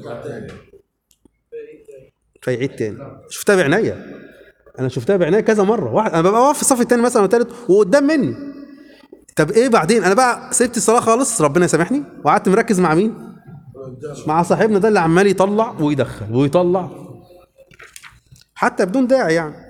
فيعيد تاني شفتها بعينيا انا شفتها بعينيا كذا مره واحد انا ببقى واقف في الصف التاني مثلا والتالت وقدام مني طب ايه بعدين انا بقى سبت الصلاه خالص ربنا يسامحني وقعدت مركز مع مين مع صاحبنا ده اللي عمال يطلع ويدخل ويطلع حتى بدون داعي يعني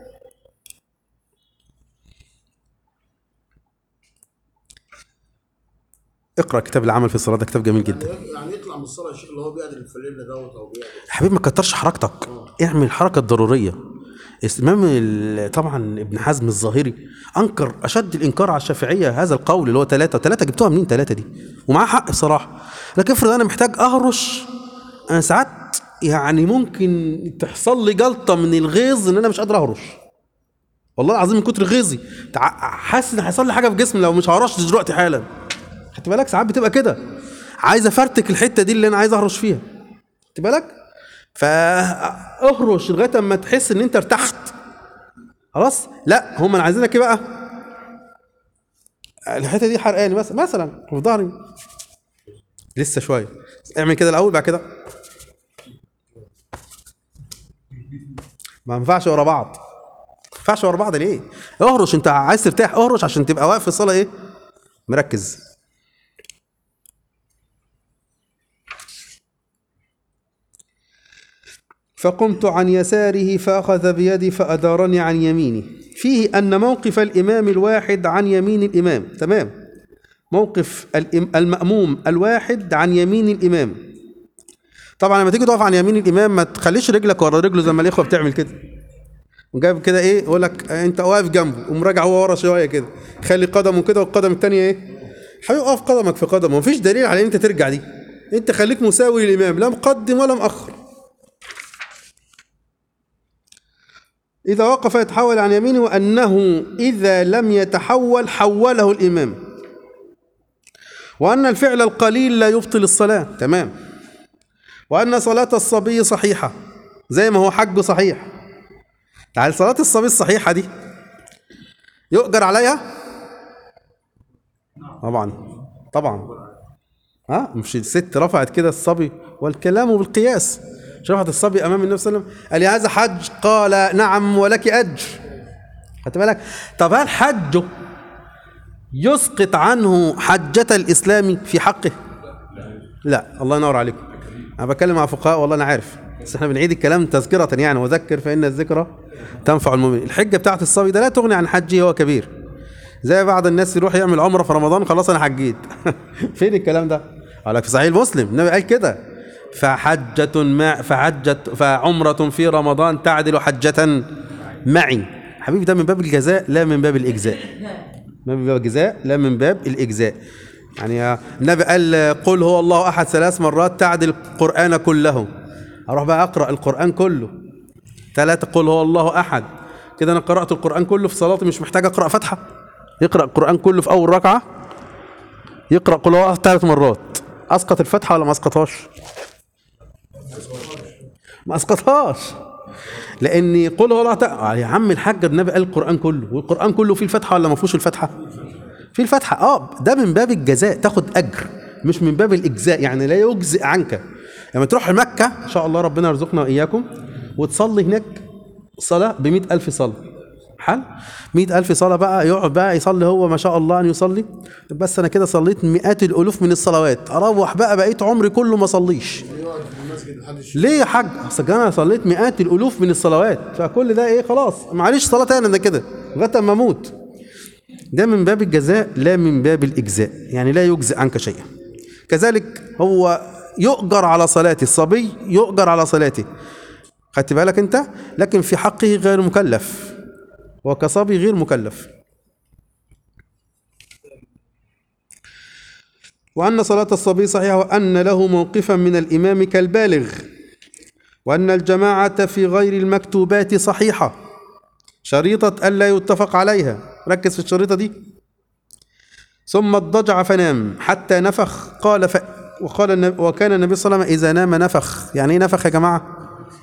اقرا كتاب العمل في الصلاه ده كتاب جميل جدا يعني يطلع من الصلاه الشيخ اللي هو بيعدل الفليله دوت او بيعدل يا حبيبي ما تكترش حركتك اعمل الحركه الضروريه الامام ال- طبعا ابن حزم الظاهري انكر اشد الانكار على الشافعيه هذا القول اللي هو ثلاثه ثلاثه جبتوها منين ثلاثه دي ومعاه حق بصراحه لكن افرض انا محتاج اهرش انا ساعات يعني ممكن تحصل لي جلطه من الغيظ ان انا مش قادر اهرش والله العظيم من كتر غيظي تع- حاسس ان هيحصل لي حاجه في جسمي لو مش هرشت دلوقتي حالا خدت بالك ساعات بتبقى كده عايز افرتك الحته دي اللي انا عايز اهرش فيها خدت بالك فاهرش لغايه اما تحس ان انت ارتحت خلاص لا هم انا عايزينك ايه بقى الحته دي حرقاني بس مثلا في ظهري لسه شويه اعمل كده الاول بعد كده ما ينفعش ورا بعض ما ينفعش ورا بعض ليه اهرش انت عايز ترتاح اهرش عشان تبقى واقف في الصلاه ايه مركز فقمت عن يساره فأخذ بيدي فأدارني عن يمينه فيه أن موقف الإمام الواحد عن يمين الإمام تمام موقف الإم- المأموم الواحد عن يمين الإمام طبعا لما تيجي تقف عن يمين الإمام ما تخليش رجلك ورا رجله زي ما الإخوة بتعمل كده وجايب كده ايه يقول لك انت واقف جنبه قوم راجع هو ورا شويه كده خلي قدمه كده والقدم الثانيه ايه حبيبي اقف قدمك في قدمه مفيش دليل على ان انت ترجع دي انت خليك مساوي للامام لا مقدم ولا مؤخر إذا وقف يتحول عن يمينه وأنه إذا لم يتحول حوله الإمام وأن الفعل القليل لا يبطل الصلاة تمام وأن صلاة الصبي صحيحة زي ما هو حجه صحيح تعال صلاة الصبي الصحيحة دي يؤجر عليها طبعا طبعا ها مش الست رفعت كده الصبي والكلام بالقياس مش رفعت الصبي امام النبي صلى الله عليه وسلم قال يا هذا حج قال نعم ولك اجر خدت بالك طب هل حجه يسقط عنه حجة الاسلام في حقه لا الله ينور عليكم انا بتكلم مع فقهاء والله انا عارف بس احنا بنعيد الكلام تذكرة يعني وذكر فإن الذكرى تنفع المؤمن الحجة بتاعت الصبي ده لا تغني عن حجه هو كبير زي بعض الناس يروح يعمل عمرة في رمضان خلاص انا حجيت فين الكلام ده قال لك في صحيح مسلم النبي قال كده فحجة مع فحجة فعمرة في رمضان تعدل حجة معي حبيبي ده من باب الجزاء لا من باب الإجزاء من باب الجزاء لا من باب الإجزاء يعني النبي قال قل هو الله أحد ثلاث مرات تعدل القرآن كله أروح بقى أقرأ القرآن كله ثلاثة قل هو الله أحد كده أنا قرأت القرآن كله في صلاتي مش محتاج أقرأ فتحة يقرأ القرآن كله في أول ركعة يقرأ قل هو الله ثلاث مرات أسقط الفتحة ولا ما أسقطهاش؟ ما أسقطهاش لأن قل هو الله تعالى يا عم الحاج النبي قال القرآن كله والقرآن كله فيه الفتحة ولا ما فيهوش الفتحة؟ في الفتحة اه ده من باب الجزاء تاخد أجر مش من باب الإجزاء يعني لا يجزئ عنك لما تروح مكة إن شاء الله ربنا يرزقنا وإياكم وتصلي هناك صلاة بمئة ألف صلاة حل مئة ألف صلاة بقى يقعد بقى يصلي هو ما شاء الله أن يصلي بس أنا كده صليت مئات الألوف من الصلوات أروح بقى بقيت عمري كله ما صليش يقعد في المسجد محدش ليه يا حاج اصل انا صليت مئات الالوف من الصلوات فكل ده ايه خلاص معلش صلاه تاني انا كده لغايه اما اموت ده من باب الجزاء لا من باب الاجزاء يعني لا يجزئ عنك شيئا كذلك هو يؤجر على صلاته الصبي يؤجر على صلاته خدت بالك انت لكن في حقه غير مكلف وكصبي غير مكلف وأن صلاة الصبي صحيحة وأن له موقفا من الإمام كالبالغ وأن الجماعة في غير المكتوبات صحيحة شريطة ألا يتفق عليها ركز في الشريطة دي ثم اضطجع فنام حتى نفخ قال ف... وقال النبي وكان النبي صلى الله عليه وسلم إذا نام نفخ يعني إيه نفخ يا جماعة؟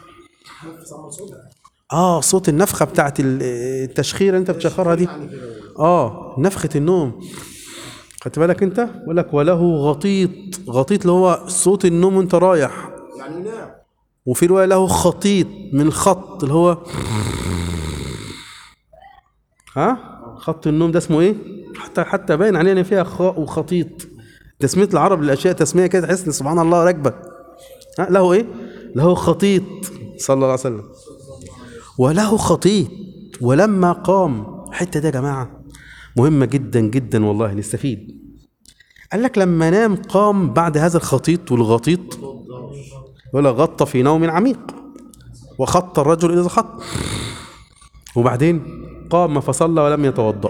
اه صوت النفخة بتاعت ال- التشخير اللي انت بتشخرها دي اه نفخة النوم خدت بالك انت بقول لك وله غطيط غطيط اللي هو صوت النوم وانت رايح يعني ينام وفي روايه له خطيط من خط اللي هو ها خط النوم ده اسمه ايه حتى حتى باين علينا فيها خاء وخطيط تسميه العرب للاشياء تسميه كده تحس ان سبحان الله راكبه ها له ايه له خطيط صلى الله عليه وسلم وله خطيط ولما قام الحته دي يا جماعه مهمه جدا جدا والله نستفيد قال لك لما نام قام بعد هذا الخطيط والغطيط ولا غط في نوم عميق وخط الرجل إذا خط وبعدين قام فصلى ولم يتوضأ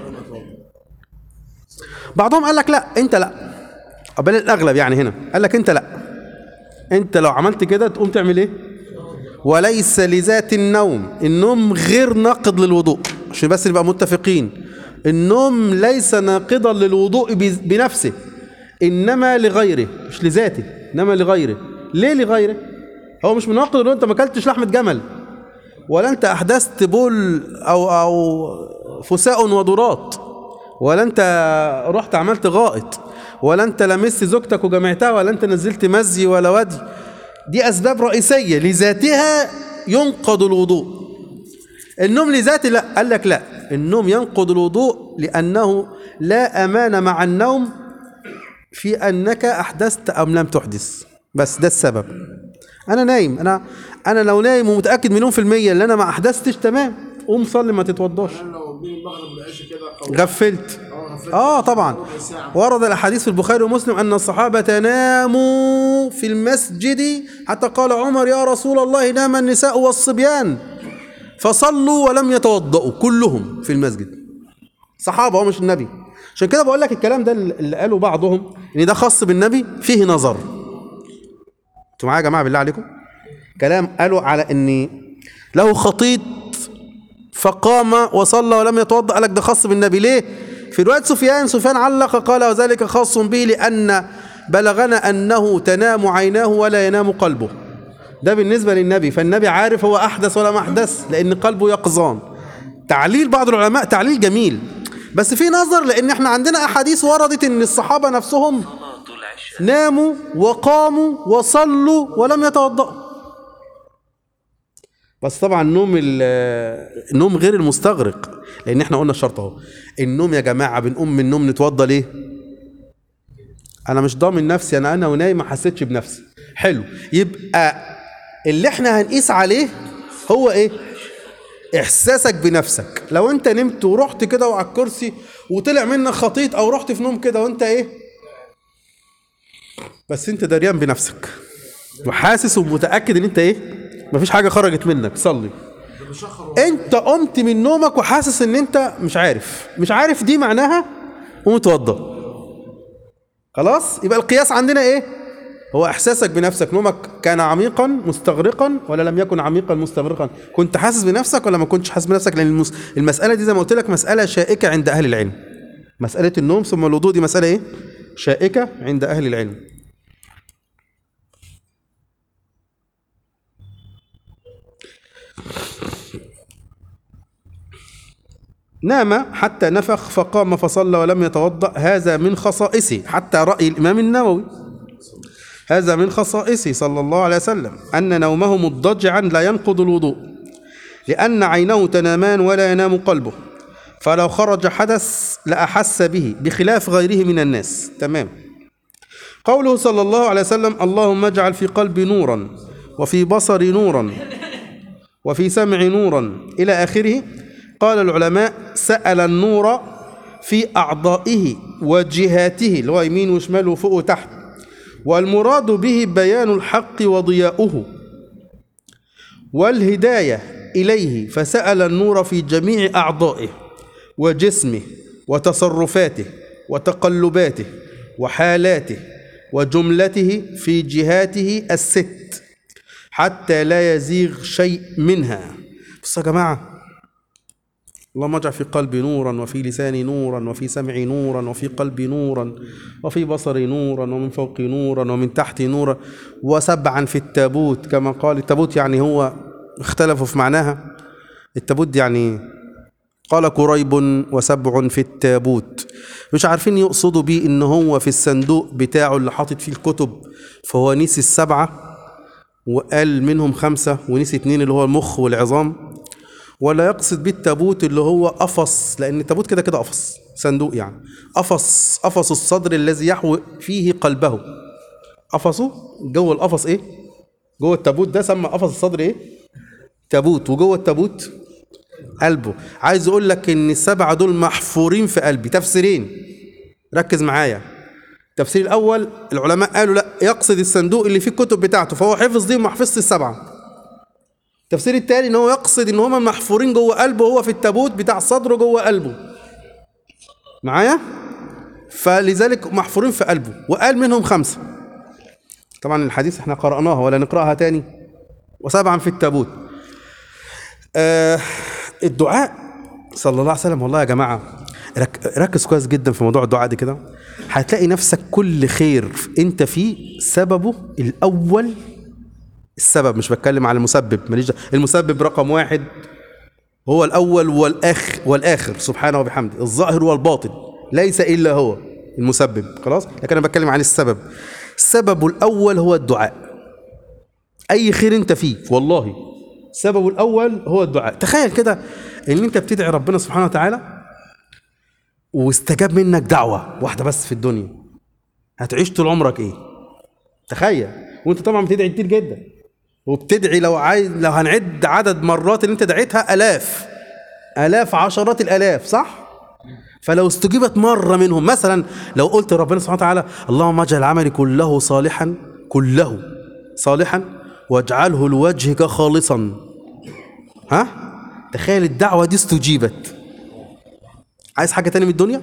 بعضهم قال لك لا انت لا بل الاغلب يعني هنا قال لك انت لا انت لو عملت كده تقوم تعمل ايه وليس لذات النوم النوم غير ناقض للوضوء عشان بس نبقى متفقين النوم ليس ناقضا للوضوء بز- بنفسه انما لغيره مش لذاته انما لغيره ليه لغيره هو مش مناقض لو انت ما اكلتش لحمه جمل ولا انت احدثت بول او او فساء وضرات ولا انت رحت عملت غائط ولا انت لمست زوجتك وجمعتها ولا انت نزلت مزي ولا ودي دي اسباب رئيسيه لذاتها ينقض الوضوء النوم لذاته لا قال لك لا النوم ينقض الوضوء لانه لا امان مع النوم في انك احدثت ام لم تحدث بس ده السبب انا نايم انا انا لو نايم ومتاكد مليون في الميه ان انا ما احدثتش تمام قوم صلي ما تتوضاش لو بين المغرب والعشاء كده قوي غفلت اه غفلت. اه طبعا ربع ساعة. ورد الاحاديث في البخاري ومسلم ان الصحابه ناموا في المسجد حتى قال عمر يا رسول الله نام النساء والصبيان فصلوا ولم يتوضأوا كلهم في المسجد صحابه هو مش النبي عشان كده بقول لك الكلام ده اللي قاله بعضهم ان ده خاص بالنبي فيه نظر انتوا معايا يا جماعه بالله عليكم كلام قالوا على ان له خطيط فقام وصلى ولم يتوضا قال لك ده خاص بالنبي ليه في روايه سفيان سفيان علق قال وذلك خاص به لان بلغنا انه تنام عيناه ولا ينام قلبه ده بالنسبه للنبي فالنبي عارف هو احدث ولا ما احدث لان قلبه يقظان تعليل بعض العلماء تعليل جميل بس في نظر لان احنا عندنا احاديث وردت ان الصحابه نفسهم ناموا وقاموا وصلوا ولم يتوضأوا بس طبعا النوم ال- النوم غير المستغرق لان احنا قلنا الشرط اهو النوم يا جماعه بنقوم من النوم نتوضى ليه انا مش ضامن نفسي انا انا ونايم ما حسيتش بنفسي حلو يبقى اللي احنا هنقيس عليه هو ايه احساسك بنفسك لو انت نمت ورحت كده وعلى الكرسي وطلع منك خطيط او رحت في نوم كده وانت ايه بس انت دريان بنفسك وحاسس ومتاكد ان انت ايه مفيش حاجه خرجت منك صلي انت قمت من نومك وحاسس ان انت مش عارف مش عارف دي معناها ومتوضى خلاص يبقى القياس عندنا ايه هو احساسك بنفسك نومك كان عميقا مستغرقا ولا لم يكن عميقا مستغرقا كنت حاسس بنفسك ولا ما كنتش حاسس بنفسك لان المس... المساله دي زي ما قلت لك مساله شائكه عند اهل العلم مساله النوم ثم الوضوء دي مساله ايه شائكه عند اهل العلم نام حتى نفخ فقام فصلى ولم يتوضأ هذا من خصائصه حتى رأي الإمام النووي هذا من خصائصه صلى الله عليه وسلم أن نومه مضطجعا لا ينقض الوضوء لأن عينه تنامان ولا ينام قلبه فلو خرج حدث لأحس به بخلاف غيره من الناس تمام قوله صلى الله عليه وسلم اللهم اجعل في قلبي نورا وفي بصري نورا وفي سمعي نورا إلى آخره قال العلماء سأل النور في أعضائه وجهاته اللي هو يمين وشمال وفوق وتحت والمراد به بيان الحق وضياؤه والهداية إليه فسأل النور في جميع أعضائه وجسمه وتصرفاته وتقلباته وحالاته وجملته في جهاته الست حتى لا يزيغ شيء منها بصوا يا جماعه اللهم اجعل في قلبي نورا وفي لساني نورا وفي سمعي نورا وفي قلبي نورا وفي بصري نورا ومن فوقي نورا ومن تحتي نورا وسبعا في التابوت كما قال التابوت يعني هو اختلفوا في معناها التابوت دي يعني قال قريب وسبع في التابوت مش عارفين يقصدوا بيه ان هو في الصندوق بتاعه اللي حاطط فيه الكتب فهو نسي السبعة وقال منهم خمسة ونسي اتنين اللي هو المخ والعظام ولا يقصد بيه التابوت اللي هو قفص لان التابوت كده كده قفص صندوق يعني قفص قفص الصدر الذي يحوي فيه قلبه قفصه جوه القفص ايه جوه التابوت ده سمى قفص الصدر ايه تابوت وجوه التابوت قلبه عايز اقول لك ان السبعه دول محفورين في قلبي تفسيرين ركز معايا التفسير الاول العلماء قالوا لا يقصد الصندوق اللي فيه الكتب بتاعته فهو حفظ دي وما حفظش السبعه التفسير الثاني ان هو يقصد ان هما محفورين جوه قلبه هو في التابوت بتاع صدره جوه قلبه معايا فلذلك محفورين في قلبه وقال منهم خمسه طبعا الحديث احنا قرأناها ولا نقرأها تاني وسبعا في التابوت آه الدعاء صلى الله عليه وسلم والله يا جماعة رك ركز كويس جدا في موضوع الدعاء دي كده هتلاقي نفسك كل خير انت فيه سببه الاول السبب مش بتكلم على المسبب ماليش دعوة. المسبب رقم واحد هو الاول والاخر والاخر سبحانه وبحمده الظاهر والباطن ليس الا هو المسبب خلاص لكن انا بتكلم عن السبب السبب الاول هو الدعاء اي خير انت فيه والله سببه الاول هو الدعاء تخيل كده ان انت بتدعي ربنا سبحانه وتعالى واستجاب منك دعوه واحده بس في الدنيا هتعيش طول عمرك ايه تخيل وانت طبعا بتدعي كتير جدا وبتدعي لو عايز لو هنعد عدد مرات اللي انت دعيتها الاف الاف عشرات الالاف صح فلو استجيبت مره منهم مثلا لو قلت ربنا سبحانه وتعالى اللهم اجعل عملي كله صالحا كله صالحا واجعله لوجهك خالصا ها تخيل الدعوه دي استجيبت عايز حاجه تاني من الدنيا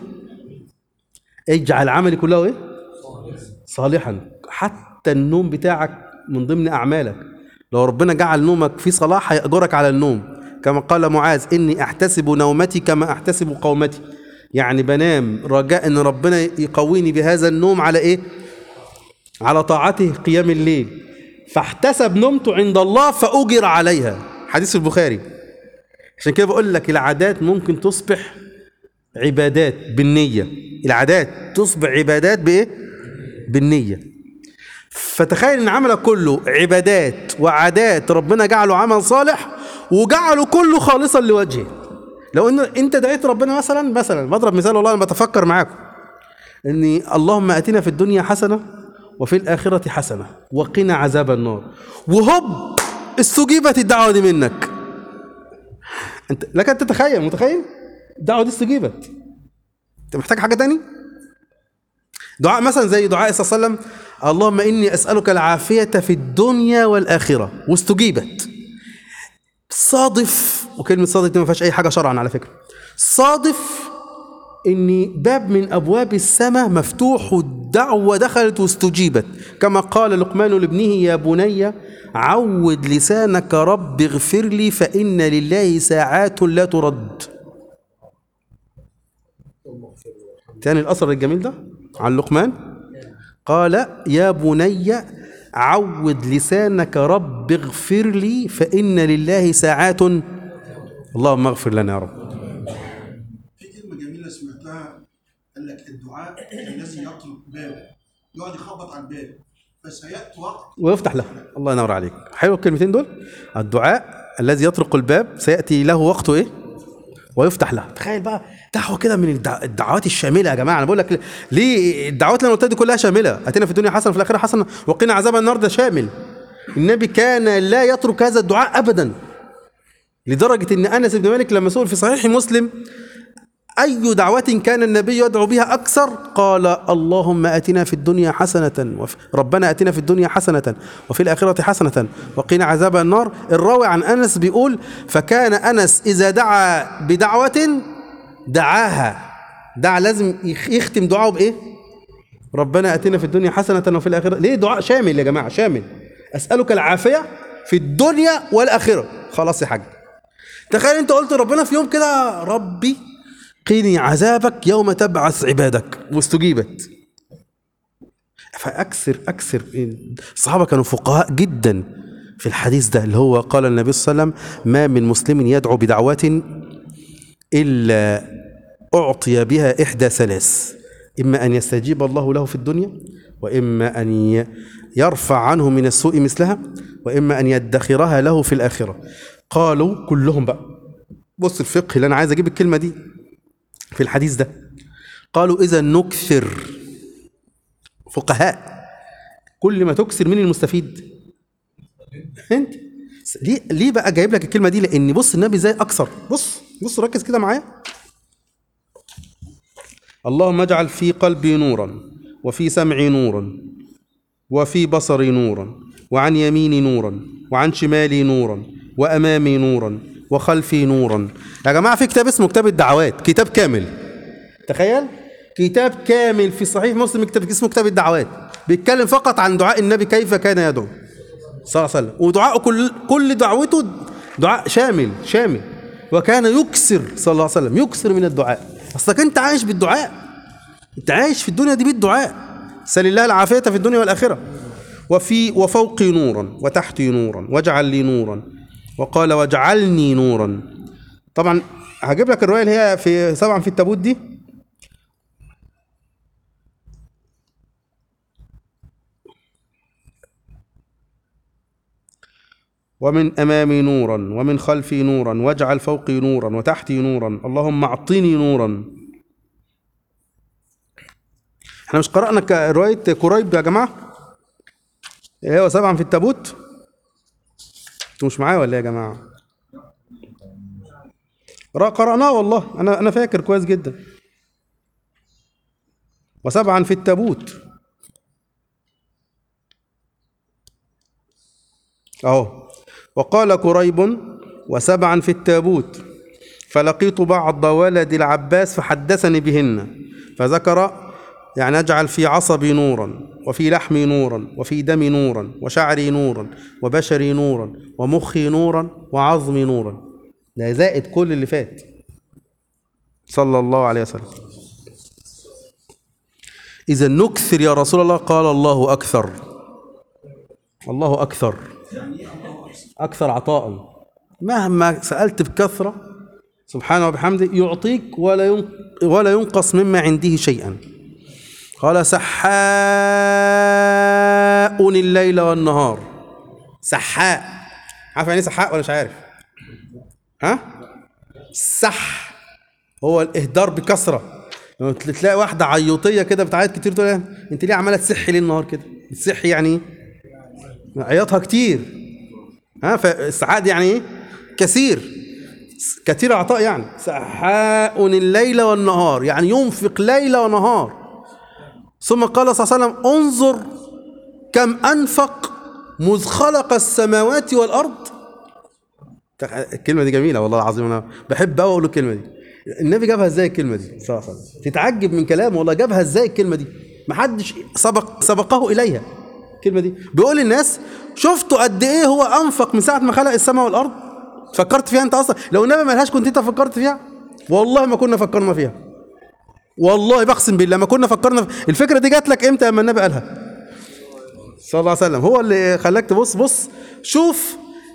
اجعل عملي كله ايه صالحا حتى النوم بتاعك من ضمن اعمالك لو ربنا جعل نومك في صلاح هيأجرك على النوم كما قال معاذ اني احتسب نومتي كما احتسب قومتي يعني بنام رجاء ان ربنا يقويني بهذا النوم على ايه على طاعته قيام الليل فاحتسب نومته عند الله فأجر عليها حديث البخاري عشان كده بقول لك العادات ممكن تصبح عبادات بالنية العادات تصبح عبادات بإيه؟ بالنية فتخيل ان عملك كله عبادات وعادات ربنا جعله عمل صالح وجعله كله خالصا لوجهه لو ان انت دعيت ربنا مثلا مثلا بضرب مثال والله انا بتفكر معاكم اني اللهم اتنا في الدنيا حسنه وفي الآخرة حسنة وقنا عذاب النار وهوب استجيبت الدعوة دي منك انت لك ان تتخيل متخيل الدعوة دي استجيبت انت محتاج حاجة تاني دعاء مثلا زي دعاء صلى الله عليه وسلم اللهم إني أسألك العافية في الدنيا والآخرة واستجيبت صادف وكلمة صادف دي ما فيهاش أي حاجة شرعا على فكرة صادف إن باب من أبواب السماء مفتوح والدعوة دخلت واستجيبت كما قال لقمان لابنه يا بني عود لسانك رب اغفر لي فإن لله ساعات لا ترد تاني الأثر الجميل ده عن لقمان قال يا بني عود لسانك رب اغفر لي فإن لله ساعات اللهم اغفر لنا يا رب في كلمة جميلة سمعتها قال لك الدعاء الذي يطرق بابه يقعد يخبط على الباب فسيأتي وقت ويفتح له الله ينور عليك حلو الكلمتين دول الدعاء الذي يطرق الباب سيأتي له وقته ايه ويفتح له تخيل بقى دعوه كده من الدع- الدعوات الشامله يا جماعه انا بقول لك ليه الدعوات اللي انا قلتها دي كلها شامله اتينا في الدنيا حسنه في الاخره حسنه وقنا عذاب النار ده شامل النبي كان لا يترك هذا الدعاء ابدا لدرجه ان انس بن مالك لما سئل في صحيح مسلم أي دعوة كان النبي يدعو بها أكثر قال اللهم أتنا في الدنيا حسنة وفي ربنا أتنا في الدنيا حسنة وفي الآخرة حسنة وقنا عذاب النار الراوي عن أنس بيقول فكان أنس إذا دعا بدعوة دعاها دعا لازم يخ- يختم دعاءه بإيه ربنا أتنا في الدنيا حسنة وفي الآخرة ليه دعاء شامل يا جماعة شامل أسألك العافية في الدنيا والآخرة خلاص يا حاج تخيل انت قلت ربنا في يوم كده ربي قيني عذابك يوم تبعث عبادك واستجيبت فاكثر اكثر الصحابه كانوا فقهاء جدا في الحديث ده اللي هو قال النبي صلى الله عليه وسلم ما من مسلم يدعو بدعوات الا اعطي بها احدى ثلاث اما ان يستجيب الله له في الدنيا واما ان ي- يرفع عنه من السوء مثلها واما ان يدخرها له في الاخره قالوا كلهم بقى بص الفقه اللي انا عايز اجيب الكلمه دي في الحديث ده قالوا اذا نكثر فقهاء كل ما تكثر مين المستفيد انت ليه ليه بقى جايب لك الكلمه دي لان بص النبي زي اكثر بص بص ركز كده معايا اللهم اجعل في قلبي نورا وفي سمعي نورا وفي بصري نورا وعن يميني نورا وعن شمالي نورا وامامي نورا وخلفي نورا يا جماعه في كتاب اسمه كتاب الدعوات كتاب كامل تخيل كتاب كامل في صحيح مسلم كتاب اسمه كتاب الدعوات بيتكلم فقط عن دعاء النبي كيف كان يدعو صلى الله عليه وسلم ودعاءه كل كل دعوته دعاء شامل شامل وكان يكسر صلى الله عليه وسلم يكسر من الدعاء اصلك انت عايش بالدعاء انت عايش في الدنيا دي بالدعاء سل الله العافيه في الدنيا والاخره وفي وفوقي نورا وتحتي نورا واجعل لي نورا وقال واجعلني نورا طبعا هجيب لك الروايه اللي هي في طبعا في التابوت دي ومن امامي نورا ومن خلفي نورا واجعل فوقي نورا وتحتي نورا اللهم اعطني نورا احنا مش قرانا ك- روايه كريب يا جماعه ايه هو سبعا في التابوت انتوا مش معايا ولا ايه يا جماعه را- قرأناه والله انا انا فاكر كويس جدا وسبعا في التابوت اهو وقال كريب وسبعا في التابوت فلقيت بعض ولد العباس فحدثني بهن فذكر يعني اجعل في عصبي نورا وفي لحمي نورا وفي دمي نورا وشعري نورا وبشري نورا ومخي نورا وعظمي نورا ده زائد كل اللي فات صلى الله عليه وسلم إذا نكثر يا رسول الله قال الله أكثر الله أكثر أكثر عطاء مهما سألت بكثرة سبحانه وبحمده يعطيك ولا ين- ولا ينقص مما عنده شيئا قال سحاء الليل والنهار سحاء عارف يعني ايه سحاء ولا مش عارف ها سح هو الاهدار بكثره لما تلاقي واحده عيوطيه كده بتعيط كتير تقول لها انت ليه عماله تسحي ليه النهار كده بتصح يعني إيه؟ عياطها كتير ها فالسعاد يعني ايه كثير كثير عطاء يعني سحاء الليل والنهار يعني ينفق ليل ونهار ثم قال صلى الله عليه وسلم انظر كم انفق مذ خلق السماوات والارض الكلمه دي جميله والله العظيم انا بحب قوي اقول الكلمه دي النبي جابها ازاي الكلمه دي صلى الله عليه وسلم تتعجب من كلامه والله جابها ازاي الكلمه دي محدش سبق سبقه اليها الكلمه دي بيقول للناس شفتوا قد ايه هو انفق من ساعه ما خلق السماء والارض فكرت فيها انت اصلا لو النبي ما لهاش كنت انت فكرت فيها والله ما كنا فكرنا فيها والله بقسم بالله ما كنا فكرنا في... الفكره دي جات لك امتى لما النبي قالها صلى الله عليه وسلم هو اللي خلاك تبص بص شوف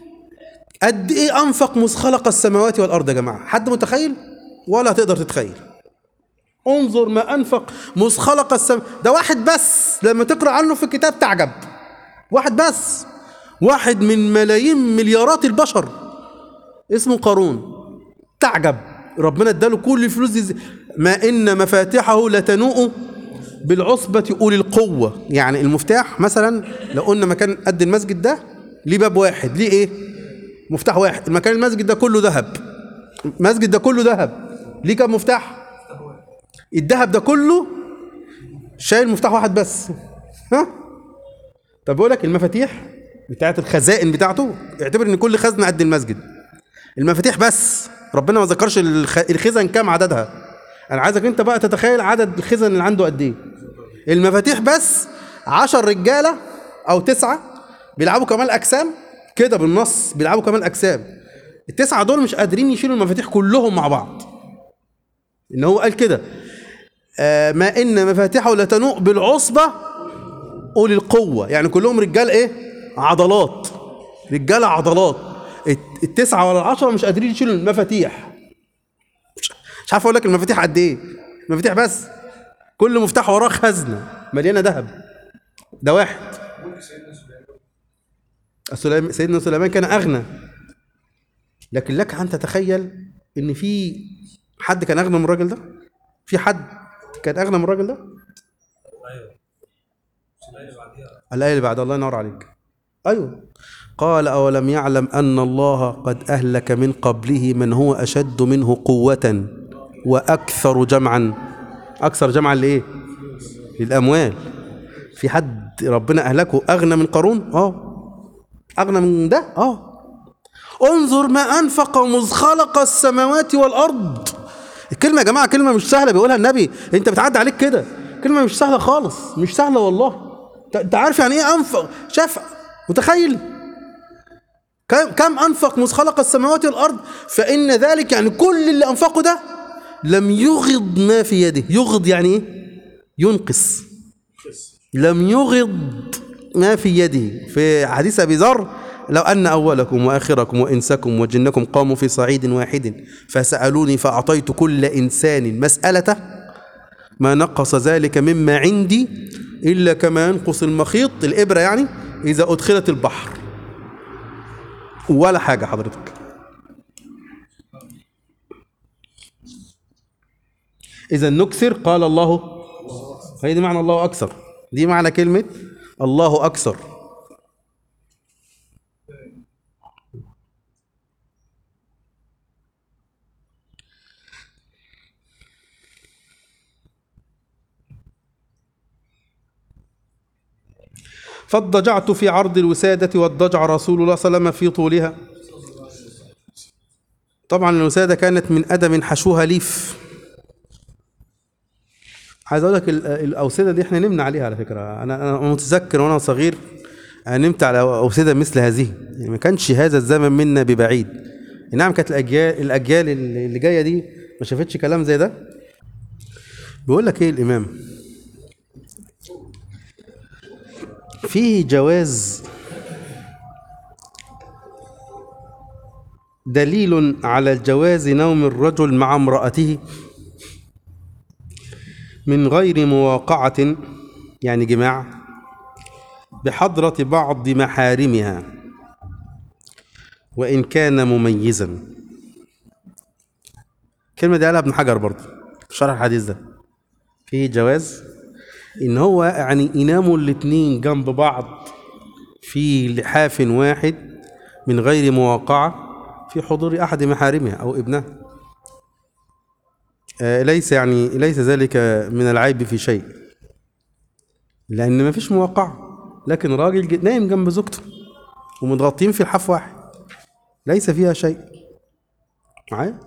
قد ايه انفق مذ خلق السماوات والارض يا جماعه حد متخيل ولا تقدر تتخيل انظر ما انفق مذ خلق السماء ده واحد بس لما تقرا عنه في الكتاب تعجب واحد بس واحد من ملايين مليارات البشر اسمه قارون تعجب ربنا اداله كل الفلوس دي إزاي؟ ما ان مفاتحه لتنوء بالعصبة أولي القوة يعني المفتاح مثلا لو قلنا مكان قد المسجد ده ليه باب واحد ليه ايه مفتاح واحد المكان المسجد ده كله ذهب المسجد ده كله ذهب ليه كام مفتاح الذهب ده كله شايل مفتاح واحد بس ها طب بقول لك المفاتيح بتاعت الخزائن بتاعته اعتبر ان كل خزنه قد المسجد المفاتيح بس ربنا ما ذكرش الخ- الخزن كام عددها انا عايزك انت بقى تتخيل عدد الخزن اللي عنده قد ايه المفاتيح بس عشر رجاله او تسعه بيلعبوا كمال اجسام كده بالنص بيلعبوا كمال اجسام التسعه دول مش قادرين يشيلوا المفاتيح كلهم مع بعض ان هو قال كده آه ما ان مفاتيحه لتنوء بالعصبه اولي القوه يعني كلهم رجال ايه عضلات رجاله عضلات الت- التسعه ولا العشره مش قادرين يشيلوا المفاتيح مش مش عارف اقول لك المفاتيح قد ايه المفاتيح بس كل مفتاح وراه خزنه مليانه ذهب ده واحد سليم- سيدنا سليمان كان اغنى لكن لك ان تتخيل ان في حد كان اغنى من الراجل ده في حد كان اغنى من الراجل ده الآية اللي بعد الله ينور عليك أيوه قال أولم يعلم أن الله قد أهلك من قبله من هو أشد منه قوة وأكثر جمعا أكثر جمعا لإيه؟ للأموال في حد ربنا أهلكه أغنى من قارون؟ آه أغنى من ده؟ آه انظر ما أنفق مذ خلق السماوات والأرض الكلمة يا جماعة كلمة مش سهلة بيقولها النبي أنت بتعدي عليك كده كلمة مش سهلة خالص مش سهلة والله أنت- أنت عارف يعني إيه أنفق شاف متخيل كم كم أنفق مذ خلق السماوات والأرض فإن ذلك يعني كل اللي أنفقه ده لم يغض ما في يده يغض يعني إيه ينقص لم يغض ما في يده في حديث أبي ذر لو أن أولكم وآخركم وإنسكم وجنكم قاموا في صعيد واحد فسألوني فأعطيت كل إنسان مسألته ما نقص ذلك مما عندي إلا كما ينقص المخيط الإبرة يعني إذا أدخلت البحر ولا حاجة حضرتك إذا نكثر قال الله هي دي معنى الله أكثر دي معنى كلمة الله أكثر فاضطجعت في عرض الوسادة واضطجع رسول الله صلى الله عليه وسلم في طولها طبعا الوسادة كانت من أدم حشوها ليف عايز اقول لك ال- الاوسده دي احنا نمنا عليها على فكره انا انا متذكر وانا صغير أنا نمت على اوسده مثل هذه يعني ما كانش هذا الزمن منا ببعيد نعم كانت الاجيال الاجيال اللي اللي جايه دي ما شافتش كلام زي ده بيقول لك ايه الامام فيه جواز دليل على جواز نوم الرجل مع امرأته من غير مواقعة يعني جماع بحضرة بعض محارمها وإن كان مميزا كلمة دي قالها ابن حجر برضه في شرح الحديث ده فيه جواز ان هو يعني يناموا الاتنين جنب بعض في لحاف واحد من غير مواقعة في حضور أحد محارمها أو ابنها آه، ليس يعني ليس ذلك من العيب في شيء لأن ما فيش مواقعة لكن راجل ج- نايم جنب زوجته ومتغطين في لحاف واحد ليس فيها شيء معايا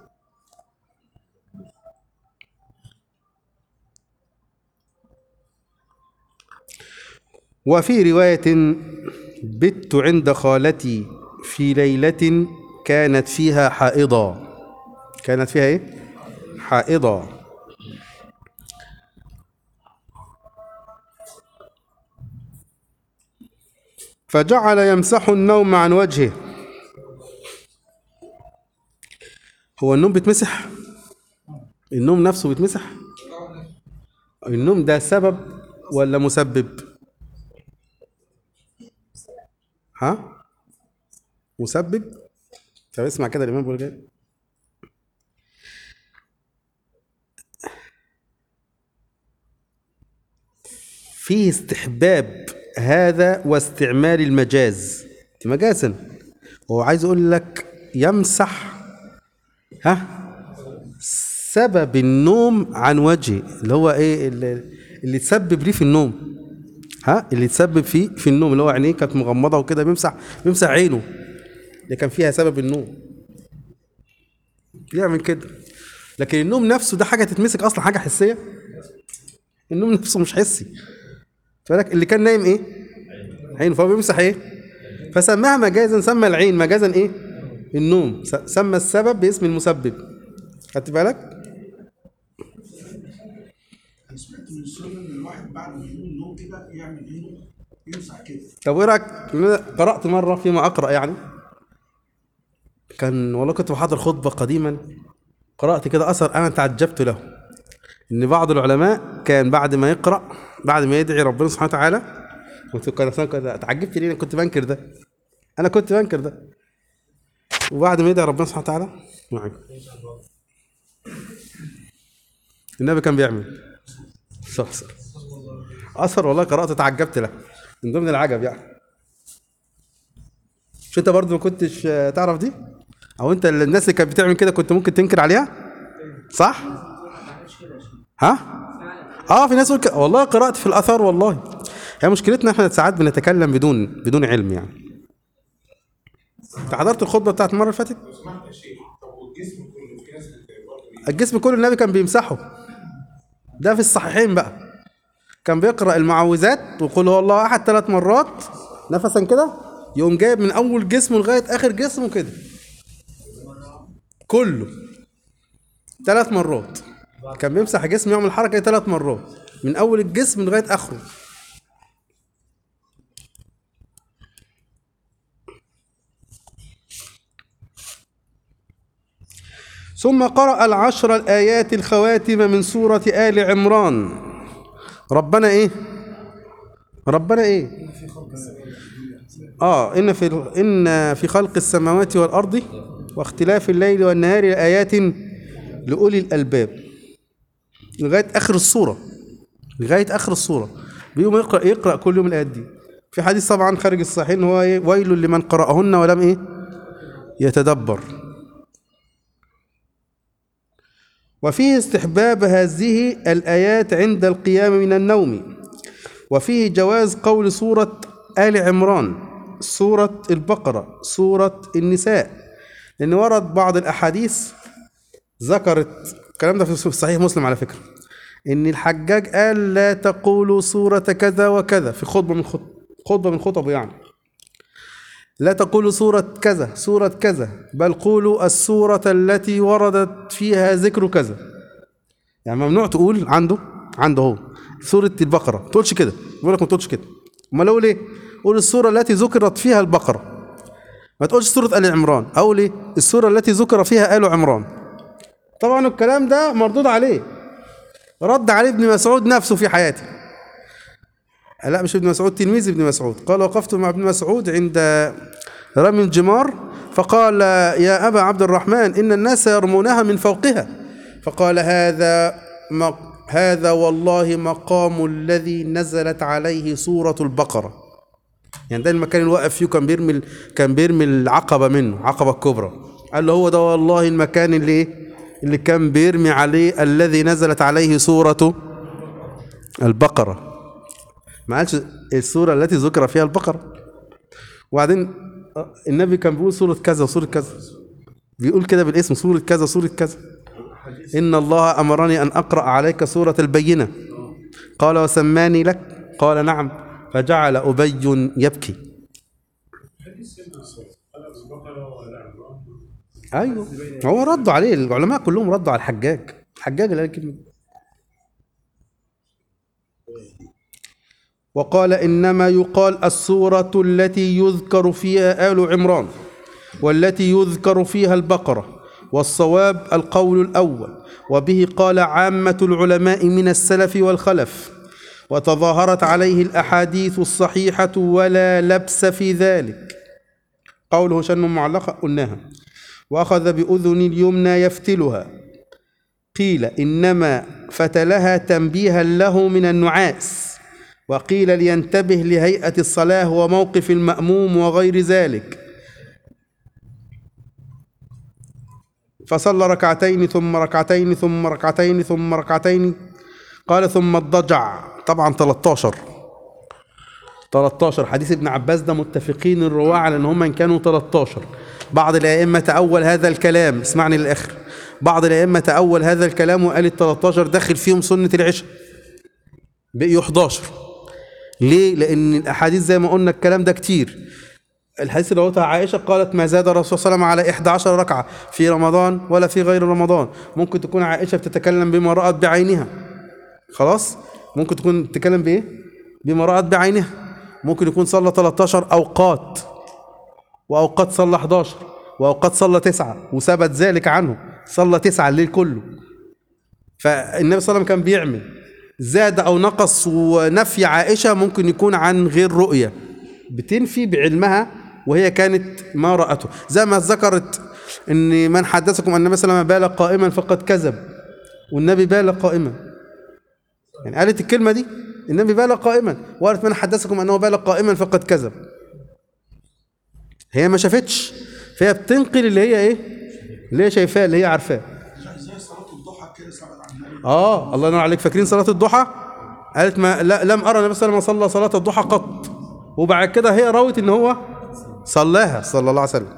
وفي رواية بت عند خالتي في ليلة كانت فيها حائضة كانت فيها ايه؟ حائضة فجعل يمسح النوم عن وجهه هو النوم بيتمسح النوم نفسه بيتمسح النوم ده سبب ولا مسبب ها مسبب طب اسمع كده الامام بيقول كده فيه استحباب هذا واستعمال المجاز مجازا هو عايز يقول لك يمسح ها سبب النوم عن وجهه اللي هو ايه اللي, اللي تسبب ليه في النوم ها اللي تسبب فيه في النوم اللي هو عينيه كانت مغمضه وكده بيمسح بيمسح عينه اللي كان فيها سبب النوم بيعمل كده لكن النوم نفسه ده حاجه تتمسك اصلا حاجه حسيه النوم نفسه مش حسي بالك اللي كان نايم ايه عينه فهو بيمسح ايه فسماها مجازا سمى العين مجازا ايه النوم س- سمى السبب باسم المسبب خدت بالك انا سمعت من السنه ان الواحد بعد ما يقوم النوم كده يعمل عينه يمسح كده طب ايه رايك أنا قرات مره فيما اقرا يعني كان والله كنت بحضر خطبه قديما قرات كده اثر انا تعجبت له ان بعض العلماء كان بعد ما يقرا بعد ما يدعي ربنا سبحانه وتعالى كنت كنت كنت اتعجبت ليه انا كنت بنكر ده انا كنت بنكر ده وبعد ما يدعي ربنا سبحانه وتعالى معاك النبي كان بيعمل صح صح اثر والله قرات تعجبت له من ضمن العجب يعني مش انت برضو ما كنتش آه، تعرف دي او انت اللي- الناس اللي كانت بتعمل كده كنت ممكن تنكر عليها صح ها اه في ناس تقول كده. والله قرات في الاثار والله هي مشكلتنا احنا ساعات بنتكلم بدون بدون علم يعني انت حضرت الخطبه بتاعت المره اللي فاتت سمعت يا شيخ طب والجسم كله في ناس بت- برضه الجسم كله النبي كان بيمسحه ده في الصحيحين بقى كان بيقرأ المعوذات ويقول هو الله أحد ثلاث مرات نفسا كده يقوم جايب من أول جسمه لغاية آخر جسمه كده كله ثلاث مرات كان بيمسح جسمه يعمل الحركة دي ثلاث مرات من أول الجسم لغاية آخره ثم قرأ العشر الآيات الخواتم من سورة آل عمران ربنا إيه؟ ربنا إيه؟ آه إن في إن في خلق السماوات والأرض واختلاف الليل والنهار لآيات لأولي الألباب لغاية آخر السورة لغاية آخر السورة بيقوم يقرأ يقرأ كل يوم الآيات دي في حديث طبعا خارج الصحيحين هو إيه؟ ويل لمن قرأهن ولم إيه؟ يتدبر وفيه استحباب هذه الآيات عند القيام من النوم وفيه جواز قول سورة آل عمران سورة البقرة سورة النساء لأن ورد بعض الأحاديث ذكرت الكلام ده في صحيح مسلم على فكرة إن الحجاج قال لا تقولوا سورة كذا وكذا في خطبة من خطب خطبة من خطبه يعني لا تقولوا سورة كذا سورة كذا بل قولوا السورة التي وردت فيها ذكر كذا يعني ممنوع تقول عنده عنده هو سورة البقرة ما تقولش كده بيقول لك ما تقولش كده امال اقول ايه؟ قول السورة التي ذكرت فيها البقرة ما تقولش سورة آل عمران أقول ايه؟ السورة التي ذكر فيها آل عمران طبعا الكلام ده مردود عليه رد عليه ابن مسعود نفسه في حياته لا مش ابن مسعود تلميذ ابن مسعود قال وقفت مع ابن مسعود عند رمي الجمار فقال يا أبا عبد الرحمن إن الناس يرمونها من فوقها فقال هذا ما هذا والله مقام الذي نزلت عليه سورة البقرة يعني ده المكان اللي وقف فيه كان بيرمي ال- كان بيرمي العقبة منه عقبة الكبرى قال له هو ده والله المكان اللي ايه اللي كان بيرمي عليه الذي نزلت عليه سورة البقرة ما قالش السورة التي ذكر فيها البقرة وبعدين آه، النبي كان بيقول سورة كذا وسورة كذا بيقول كده بالاسم سورة كذا سورة كذا إن الله أمرني أن أقرأ عليك سورة البينة قال وسماني لك قال نعم فجعل أبي يبكي أيوه هو ردوا عليه العلماء كلهم ردوا على الحجاج الحجاج اللي قال الكلمة دي. وقال إنما يقال السورة التي يذكر فيها آل عمران والتي يذكر فيها البقرة والصواب القول الأول وبه قال عامة العلماء من السلف والخلف وتظاهرت عليه الأحاديث الصحيحة ولا لبس في ذلك قوله شن معلقة قلناها وأخذ بأذن اليمنى يفتلها قيل إنما فتلها تنبيها له من النعاس وقيل لينتبه لهيئة الصلاة وموقف المأموم وغير ذلك فصلى ركعتين ثم ركعتين ثم ركعتين ثم ركعتين قال ثم الضجع طبعا 13 13 حديث ابن عباس ده متفقين الرواة على ان هم كانوا 13 بعض الائمه تاول هذا الكلام اسمعني للاخر بعض الائمه تاول هذا الكلام وقال ال 13 داخل فيهم سنه العشاء بقيوا 11 ليه؟ لأن الأحاديث زي ما قلنا الكلام ده كتير الحديث اللي روتها عائشة قالت ما زاد الرسول صلى الله عليه وسلم على 11 ركعة في رمضان ولا في غير رمضان ممكن تكون عائشة بتتكلم بما رأت بعينها خلاص ممكن تكون بتتكلم بإيه بما رأت بعينها ممكن يكون صلى 13 أوقات وأوقات صلى 11 وأوقات صلى 9 وثبت ذلك عنه صلى 9 الليل كله فالنبي صلى الله عليه وسلم كان بيعمل زاد او نقص ونفي عائشه ممكن يكون عن غير رؤيه بتنفي بعلمها وهي كانت ما راته زي ما ذكرت ان من حدثكم ان النبي صلى الله عليه وسلم بال قائما فقد كذب والنبي بال قائما يعني قالت الكلمه دي النبي بال قائما وقالت من حدثكم انه بال قائما فقد كذب هي ما شافتش فهي بتنقل اللي هي ايه اللي هي شايفاه اللي هي عارفاه زي صلاه الضحى كده ثبت عن النبي اه الله ينور عليك فاكرين صلاه الضحى قالت ما لا لم ارى النبي صلى الله عليه وسلم صلى صلاه الضحى قط وبعد كده هي روت ان هو صلاها صلى الله عليه وسلم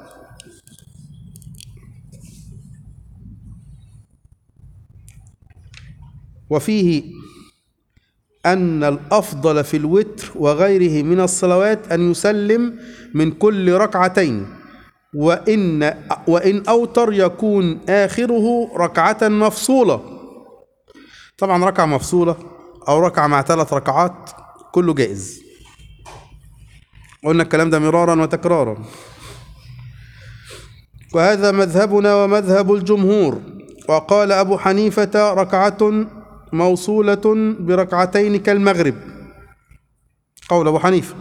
وفيه أن الأفضل في الوتر وغيره من الصلوات أن يسلم من كل ركعتين وإن وإن أوتر يكون آخره ركعة مفصولة طبعا ركعة مفصولة أو ركعة مع ثلاث ركعات كله جائز قلنا الكلام ده مرارا وتكرارا وهذا مذهبنا ومذهب الجمهور وقال أبو حنيفة ركعة موصولة بركعتين كالمغرب قول أبو حنيفة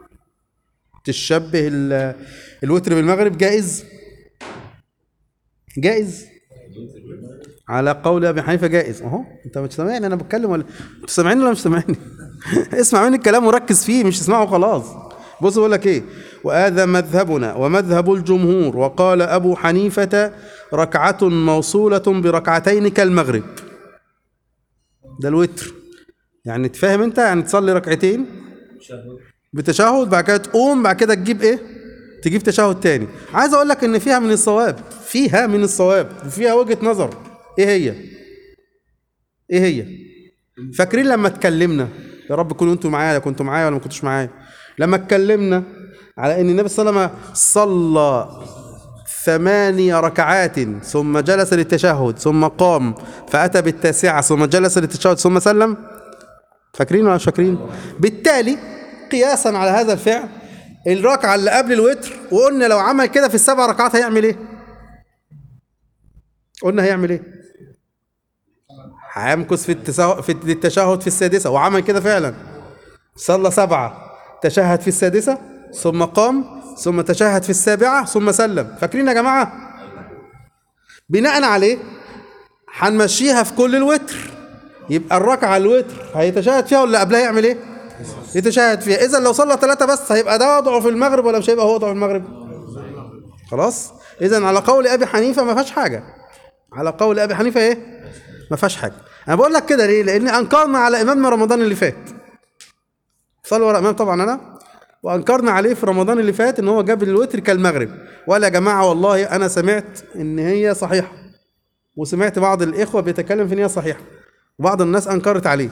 تشبه ال- الوتر بالمغرب جائز جائز على قول ابي حنيفه جائز اهو انت مش سامعني انا بتكلم ولا انت سامعني ولا مش سامعني اسمع مني الكلام وركز فيه مش تسمعه خلاص بص بقول لك ايه وهذا مذهبنا ومذهب الجمهور وقال ابو حنيفه ركعه موصوله بركعتين كالمغرب ده الوتر يعني تفهم انت يعني تصلي ركعتين بتشهد بعد كده تقوم بعد كده تجيب ايه تجيب تشهد تاني عايز اقول لك ان فيها من الصواب فيها من الصواب وفيها وجهة نظر ايه هي ايه هي فاكرين لما اتكلمنا يا رب كونوا انتوا معايا كنتوا معايا ولا ما كنتوش معايا لما اتكلمنا على ان النبي صلى الله عليه وسلم صلى ثماني ركعات ثم جلس للتشهد ثم قام فأتى بالتاسعة ثم جلس للتشهد ثم سلم فاكرين ولا مش فاكرين بالتالي قياسا على هذا الفعل الركعة اللي قبل الوتر وقلنا لو عمل كده في السبع ركعات هيعمل ايه قلنا هيعمل ايه هيمكث في التسا- في التشهد في السادسة وعمل كده فعلا صلى سبعة تشهد في السادسة ثم قام ثم تشهد في السابعة ثم سلم فاكرين يا جماعة بناء عليه هنمشيها في كل الوتر يبقى الركعه الوتر هيتشهد فيها ولا قبلها يعمل ايه يتشهد فيها اذا لو صلى ثلاثه بس هيبقى ده وضعه في المغرب ولا مش هيبقى هو وضعه في المغرب خلاص اذا على قول ابي حنيفه ما فيهاش حاجه على قول ابي حنيفه ايه ما فيهاش حاجه انا بقول لك كده ليه لان انكرنا على امامنا رمضان اللي فات صلوا ورا امام طبعا انا وانكرنا عليه في رمضان اللي فات ان هو جاب الوتر كالمغرب ولا يا جماعه والله انا سمعت ان هي صحيحه وسمعت بعض الاخوه بيتكلم في ان هي صحيحه وبعض الناس انكرت عليه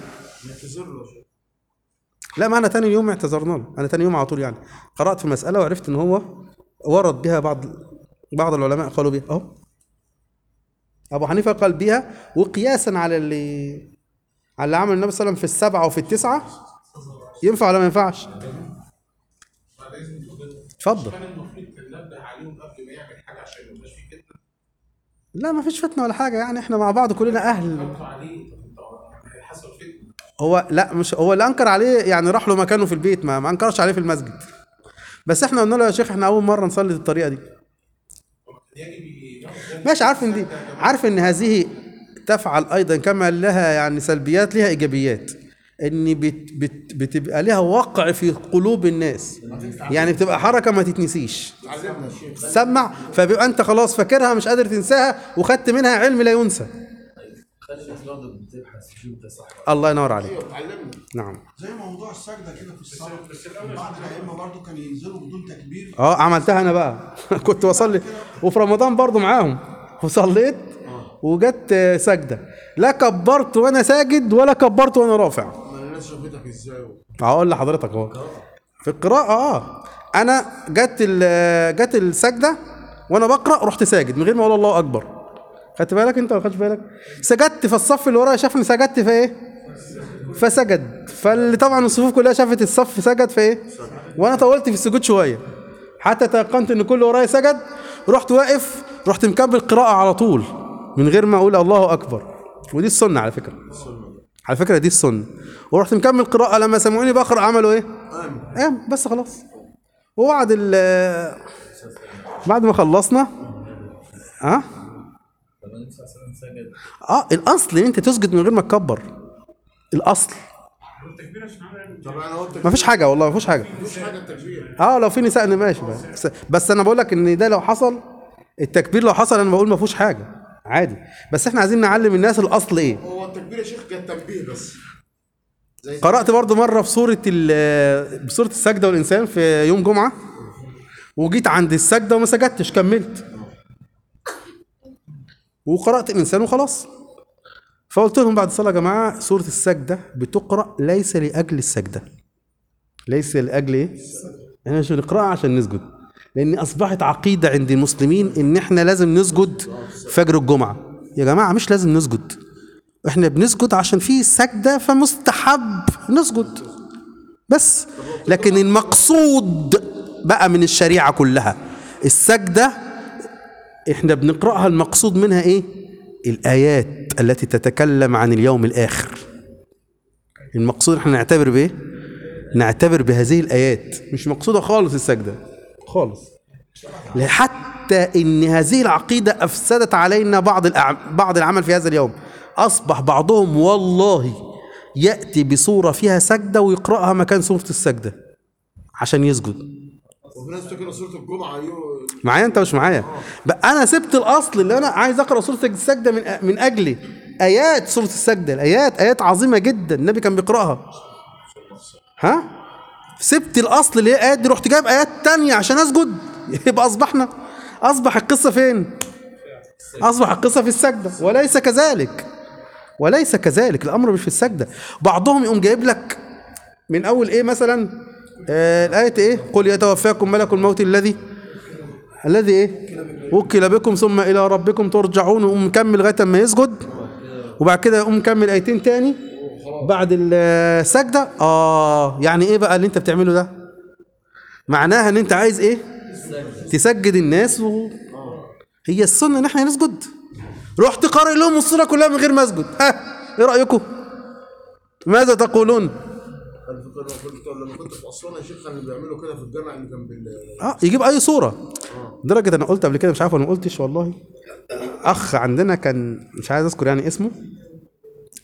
لا ما انا تاني يوم اعتذرنا له انا تاني يوم على طول يعني قرات في مساله وعرفت ان هو ورد بها بعض بعض العلماء قالوا بها اهو ابو حنيفه قال بها وقياسا على اللي على اللي عمل النبي صلى الله عليه وسلم في السبعه وفي التسعه ينفع ولا ما ينفعش اتفضل كان المفروض تنبه عليهم قبل ما يعمل حاجه عشان ما يبقاش في فتنه لا ما فيش فتنه ولا حاجه يعني احنا مع بعض كلنا اهل انكروا عليه طب انت هيحصل فتنه هو لا مش هو اللي انكر عليه يعني راح له مكانه في البيت ما, ما انكرش عليه في المسجد بس احنا قلنا له يا شيخ احنا اول مره نصلي بالطريقه دي يجب ينبه ماشي عارف ان دي عارف ان هذه تفعل ايضا كما لها يعني سلبيات لها ايجابيات ان بت بت بتبقى لها وقع في قلوب الناس يعني بتبقى حركه ما تتنسيش سمع فبيبقى انت خلاص فاكرها مش قادر تنساها وخدت منها علم لا ينسى خلي الناس برضه بتبحث تشوف ده صح الله ينور عليك اتعلمنا نعم زي موضوع السجده كده في الصلاه بعض الائمه برضه كانوا ينزلوا بدون تكبير اه عملتها انا بقى كنت بصلي وفي رمضان برضو معاهم وصليت وجت آه، سجده لا كبرت وانا ساجد ولا كبرت وانا رافع ما الناس شافتك ازاي هقول لحضرتك اهو في القراءه اه انا جت ال- جت السجده وانا بقرا رحت ساجد من غير ما اقول الله اكبر خدت بالك انت ولا خدتش بالك سجدت فالصف اللي ورايا شافني سجدت فايه فسجد فاللي طبعا الصفوف كلها شافت الصف سجد فايه وانا طولت في السجود شويه حتى تيقنت ان كل ورايا سجد رحت واقف رحت مكمل قراءه على طول من غير ما اقول الله اكبر ودي السنه على فكره على فكره دي السنه ورحت مكمل قراءه لما سمعوني بقرا عملوا ايه قام بس خلاص وبعد ال بعد ما خلصنا ها طب النبي صلى الله عليه وسلم سجد اه الاصل ان انت تسجد من غير ما تكبر الاصل التكبير عشان عمل طب انا قلت ما فيش حاجه والله ما فيش حاجه مفيش حاجه التكبير اه لو في نساء أنا ماشي بس, بس انا بقول لك ان ده لو حصل التكبير لو حصل انا بقول ما فيهوش حاجه عادي بس احنا عايزين نعلم الناس الاصل ايه هو التكبير يا شيخ كان تنبيه بس زي قرات برضو مره في سوره ال- بسوره السجده والانسان في يوم جمعه وجيت عند السجده وما سجدتش كملت وقرات الانسان وخلاص فقلت لهم بعد الصلاه يا جماعه سوره السجده بتقرا ليس لاجل السجده ليس لاجل ايه احنا مش بنقراها عشان نسجد لان اصبحت عقيده عند المسلمين ان احنا لازم نسجد فجر الجمعه يا جماعه مش لازم نسجد احنا بنسجد عشان في سجده فمستحب نسجد بس لكن المقصود بقى من الشريعه كلها السجده احنا بنقراها المقصود منها ايه الايات التي تتكلم عن اليوم الاخر المقصود احنا نعتبر بايه نعتبر بهذه الايات مش مقصوده خالص السجده خالص حتى ان هذه العقيده افسدت علينا بعض الأع... بعض العمل في هذا اليوم اصبح بعضهم والله ياتي بصوره فيها سجده ويقراها مكان سوره السجده عشان يسجد وفي ناس بتقرا سوره الجمعه يو- معايا انت مش معايا بقى انا سبت الاصل اللي انا عايز اقرا سوره السجده من من اجلي ايات سوره السجده الايات ايات عظيمه جدا النبي كان بيقراها ها سبت الاصل اللي هي ايات دي رحت جايب ايات تانية عشان اسجد يبقى اصبحنا اصبح القصه فين اصبح القصه في السجده وليس كذلك وليس كذلك الامر مش في السجده بعضهم يقوم جايب لك من اول ايه مثلا آه الايه ايه قل يتوفاكم ملك الموت الذي الذي ايه وكل بكم ثم الى ربكم ترجعون ويقوم مكمل لغايه ما يسجد وبعد كده يقوم مكمل ايتين تاني بعد السجده اه يعني ايه بقى اللي انت بتعمله ده معناها ان انت عايز ايه تسجد الناس و... هي السنه ان احنا نسجد رحت قارئ لهم الصوره كلها من غير ما اسجد ها ايه رايكم ماذا تقولون انا فاكر لما كنت لما كنت في اسوان يا شيخ كانوا بيعملوا كده في الجامع اللي جنب ال اه يجيب اي صوره لدرجه انا قلت قبل كده مش عارف انا ما قلتش والله اخ عندنا كان مش عايز اذكر يعني اسمه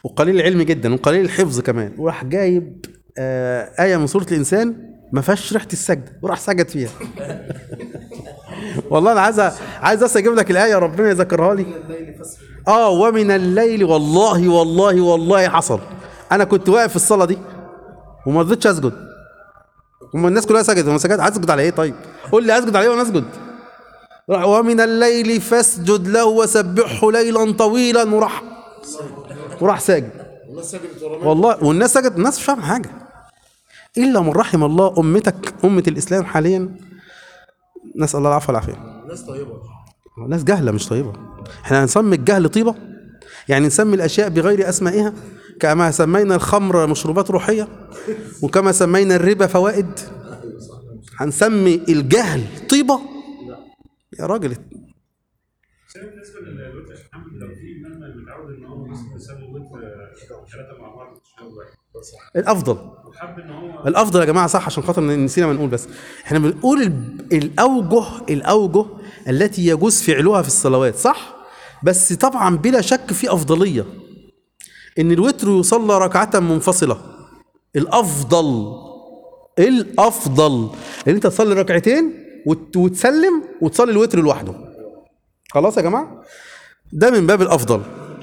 وقليل العلم جدا وقليل الحفظ كمان وراح جايب آه آية من سورة الإنسان ما فيهاش ريحة السجد وراح سجد فيها والله أنا عايز أ- عايز بس أجيب لك الآية ربنا يذكرها لي اه ومن الليل والله والله والله حصل انا كنت واقف في الصلاه دي وما رضيتش اسجد هم الناس كلها سجدت وما سجدت هسجد على ايه طيب قول لي اسجد عليه وانا اسجد راح ومن الليل فاسجد له وسبحه ليلا طويلا وراح وراح ساجد الناس سجدت ورا مين؟ والله والناس سجدت الناس مش فاهمه حاجه الا من رحم الله امتك امه الاسلام حاليا نسال الله العفو والعافيه الناس طيبه ناس جهله مش طيبه احنا هنسمي الجهل طيبه يعني نسمي الاشياء بغير اسمائها كما سمينا الخمر مشروبات روحيه وكما سمينا الربا فوائد هنسمي الجهل طيبه يا راجل بس هي بالنسبه للوتر يا شيخ محمد لو في امام متعود ان هو مثلا يسوي الوتر ثلاثه مع بعض مش هو واحد الافضل وحب ان هو الافضل يا جماعه صح عشان خاطر نسينا ما نقول بس احنا بنقول ال- الاوجه الاوجه التي يجوز فعلها في الصلوات صح بس طبعا بلا شك في افضليه ان الوتر يصلى ركعه منفصله الافضل الافضل ان انت تصلي ركعتين وت- وتسلم وتصلي الوتر لوحده خلاص يا جماعه ده من باب الافضل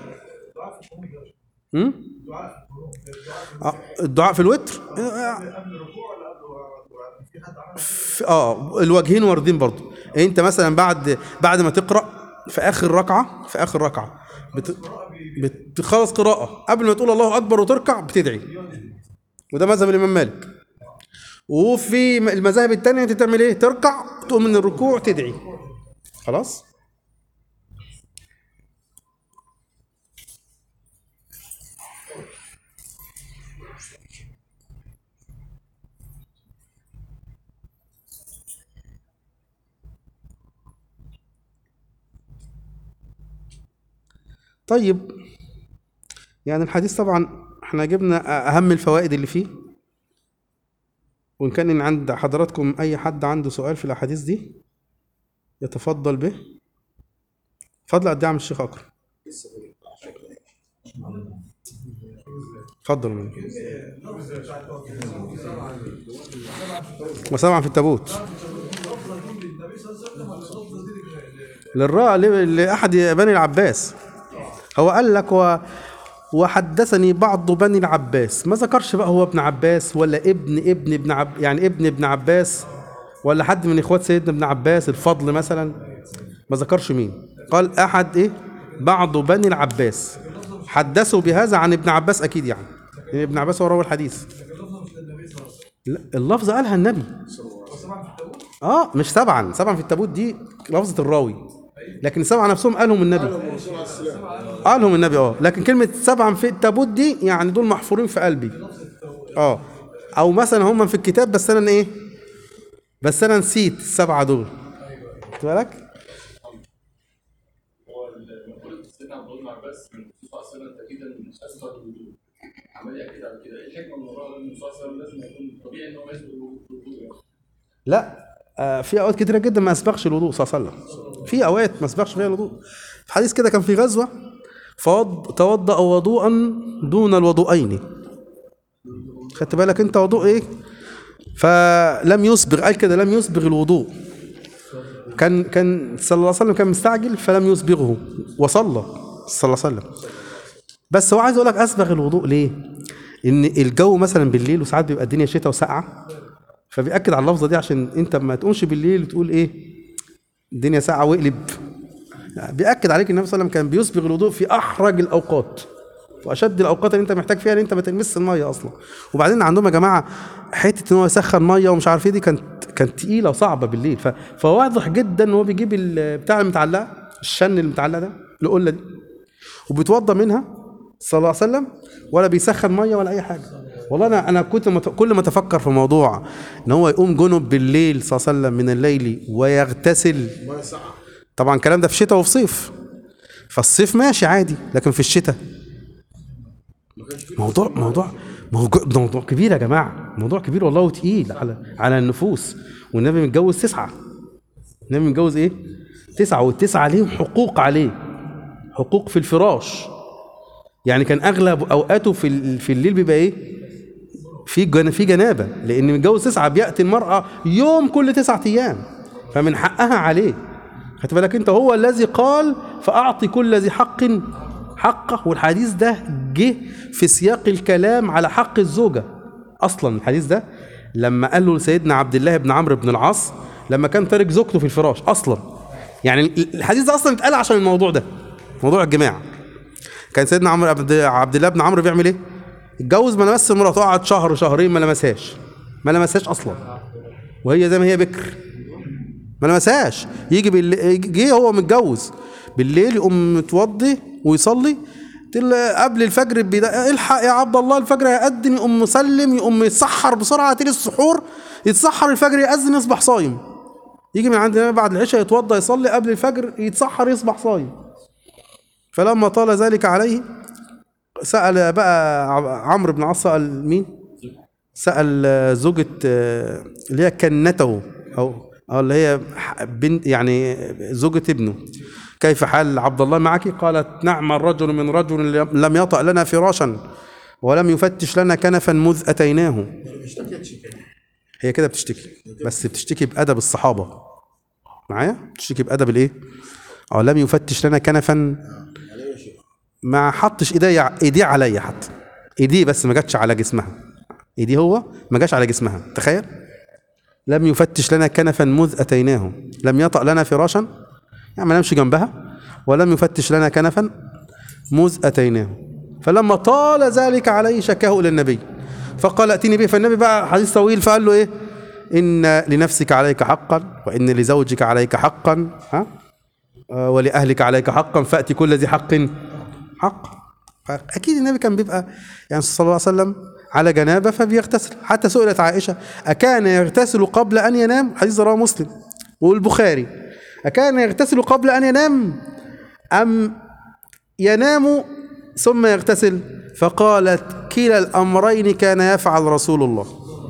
هم؟ آه، الدعاء في الوتر آه، في- اه الوجهين واردين برضو انت مثلا بعد بعد ما تقرا في اخر ركعه في اخر ركعه بت... بتخلص قراءه قبل ما تقول الله اكبر وتركع بتدعي وده مذهب الامام مالك وفي م- المذاهب التانية انت تعمل ايه تركع تقوم من الركوع تدعي خلاص طيب يعني الحديث طبعا احنا جبنا اهم الفوائد اللي فيه وان كان إن عند حضراتكم اي حد عنده سؤال في الاحاديث دي يتفضل به فضل قد إيه يا عم الشيخ اكرم اتفضل يا منى. وسبعا في التابوت للراء لأحد بني العباس هو قال لك و... وحدثني بعض بني العباس ما ذكرش بقى هو ابن عباس ولا ابن ابن ابن عب... يعني ابن ابن عباس ولا حد من اخوات سيدنا ابن عباس الفضل مثلا ما ذكرش مين قال احد ايه بعض بني العباس حدثوا بهذا عن ابن عباس اكيد يعني لأن ابن عباس هو راوي الحديث لا اللفظ قالها النبي اه مش سبعا سبعا في التابوت دي لفظة الراوي لكن سبعة نفسهم قالهم النبي قالهم النبي اه لكن كلمة سبعا في التابوت دي يعني دول محفورين في قلبي اه او مثلا هم في الكتاب بس انا ايه بس انا نسيت السبعة دول خدت بالك هو المفروض سيدنا عبد الله بن عباس من الرسول صلى الله عليه وسلم تاكيدا اسفل الوجود عمال ياكد على كده ايه الحكمه من وراء ان الرسول صلى الله عليه وسلم لازم يكون طبيعي ان هو يسبق الوجود يعني لا آه في اوقات كتيره جدا ما اسبقش الوضوء صلى الله عليه وسلم في اوقات ما اسبقش فيها الوضوء في حديث كده كان في غزوه فوض توضأ وضوءا دون الوضوءين خدت بالك انت وضوء ايه فلم يسبغ قال كده لم يسبغ الوضوء كان كان صلى الله عليه وسلم كان مستعجل فلم يسبغه وصلى صلى الله عليه وسلم بس هو عايز اقول لك اسبغ الوضوء ليه ان الجو مثلا بالليل وساعات بيبقى الدنيا شتاء وساقعه فبيأكد على اللفظه دي عشان انت ما تقومش بالليل وتقول ايه الدنيا ساقعه واقلب بيأكد عليك النبي صلى الله عليه وسلم كان بيسبغ الوضوء في احرج الاوقات واشد الاوقات اللي انت محتاج فيها ان انت ما تلمس الميه اصلا وبعدين عندهم يا جماعه حته ان هو يسخن ميه ومش عارف ايه دي كانت كانت تقيله وصعبه بالليل ف... فواضح جدا ان هو بيجيب ال- بتاع المتعلقه الشن المتعلقه ده القله دي وبيتوضى منها صلى الله عليه وسلم ولا بيسخن ميه ولا اي حاجه والله انا انا كنت مت... كل ما اتفكر في موضوع ان هو يقوم جنب بالليل صلى الله عليه وسلم من الليل ويغتسل ميه ساقعه طبعا الكلام ده في شتاء وفي صيف فالصيف ماشي عادي لكن في الشتاء موضوع موضوع موضوع موضوع كبير يا جماعه موضوع كبير والله وتقيل على على النفوس والنبي متجوز تسعه النبي متجوز ايه؟ تسعه والتسعه ليهم حقوق عليه حقوق في الفراش يعني كان اغلب اوقاته في ال- في الليل بيبقى ايه في جن في جنابه لان متجوز تسعه بياتي المراه يوم كل تسعة ايام فمن حقها عليه خدت بالك انت هو الذي قال فاعطي كل ذي حق حقه والحديث ده جه في سياق الكلام على حق الزوجه اصلا الحديث ده لما قال له لسيدنا عبد الله بن عمرو بن العاص لما كان تارك زوجته في الفراش اصلا يعني ال- الحديث ده اصلا اتقال عشان الموضوع ده موضوع الجماع كان سيدنا عمرو عبد عبد الله بن عمرو بيعمل ايه؟ اتجوز ما لمس مراته قعد شهر شهرين ما لمسهاش ما لمسهاش اصلا وهي زي ما هي بكر ما لمسهاش يجي بالليل جه هو متجوز بالليل يقوم متوضي ويصلي تل- قبل الفجر بيدا الحق يا عبد الله الفجر هيأذن يقوم مسلم يقوم يتسحر بسرعه تيجي السحور يتسحر الفجر يأذن يصبح صايم يجي من عند النبي بعد العشاء يتوضا يصلي قبل الفجر يتسحر يصبح صايم فلما طال ذلك عليه سأل بقى ع- عمرو بن عاص سأل مين؟ سأل آه، زوجة آه، اللي هي كنته أو أو اللي هي ح- بنت يعني زوجة ابنه كيف حال عبد الله معك؟ قالت نعم الرجل من رجل لم يطأ لنا فراشا ولم يفتش لنا كنفا مذ أتيناه ما اشتكتش كده هي كده بتشتكي بس بتشتكي بأدب الصحابة معايا؟ بتشتكي بأدب الإيه؟ أو لم يفتش لنا كنفا يعني يا شيخ ما حطش ايديه ايديه عليا حتى ايديه بس ما جاتش على جسمها ايديه هو ما جاش على جسمها تخيل لم يفتش لنا كنفا مذ اتيناه لم يطأ لنا فراشا يعني ما نمشي جنبها ولم يفتش لنا كنفا مذ اتيناه فلما طال ذلك عليه شكاه الى النبي فقال ائتني به فالنبي بقى حديث طويل فقال له ايه ان لنفسك عليك حقا وان لزوجك عليك حقا ها آه، ولأهلك عليك حقا فأتي كل ذي حق حق أكيد النبي كان بيبقى يعني صلى الله عليه وسلم على جنابه فبيغتسل حتى سئلت عائشة أكان يغتسل قبل أن ينام حديث رواه مسلم والبخاري أكان يغتسل قبل أن ينام أم ينام ثم يغتسل فقالت كلا الأمرين كان يفعل رسول الله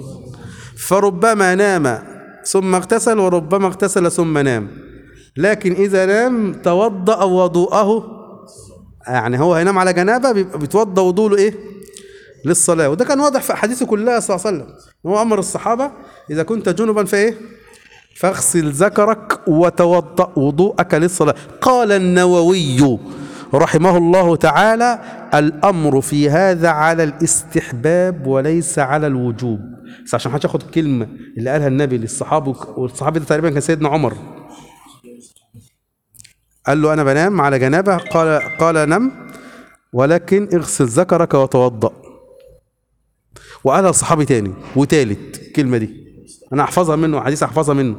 فربما نام ثم اغتسل وربما اغتسل ثم نام لكن إذا نام توضأ وضوءه يعني هو هينام على جنابه بيبقى بيتوضأ وضوءه إيه؟ للصلاة وده كان واضح في أحاديثه كلها صلى الله عليه وسلم هو أمر الصحابة إذا كنت جنبا فإيه؟ فاغسل ذكرك وتوضأ وضوءك للصلاة قال النووي رحمه الله تعالى الأمر في هذا على الاستحباب وليس على الوجوب بس عشان محدش ياخد الكلمة اللي قالها النبي للصحابة والصحابي ده تقريبا كان سيدنا عمر قال له أنا بنام على جنابه قال قال نم ولكن اغسل ذكرك وتوضأ وقالها لصحابي تاني وتالت الكلمة دي أنا أحفظها منه حديث أحفظها منه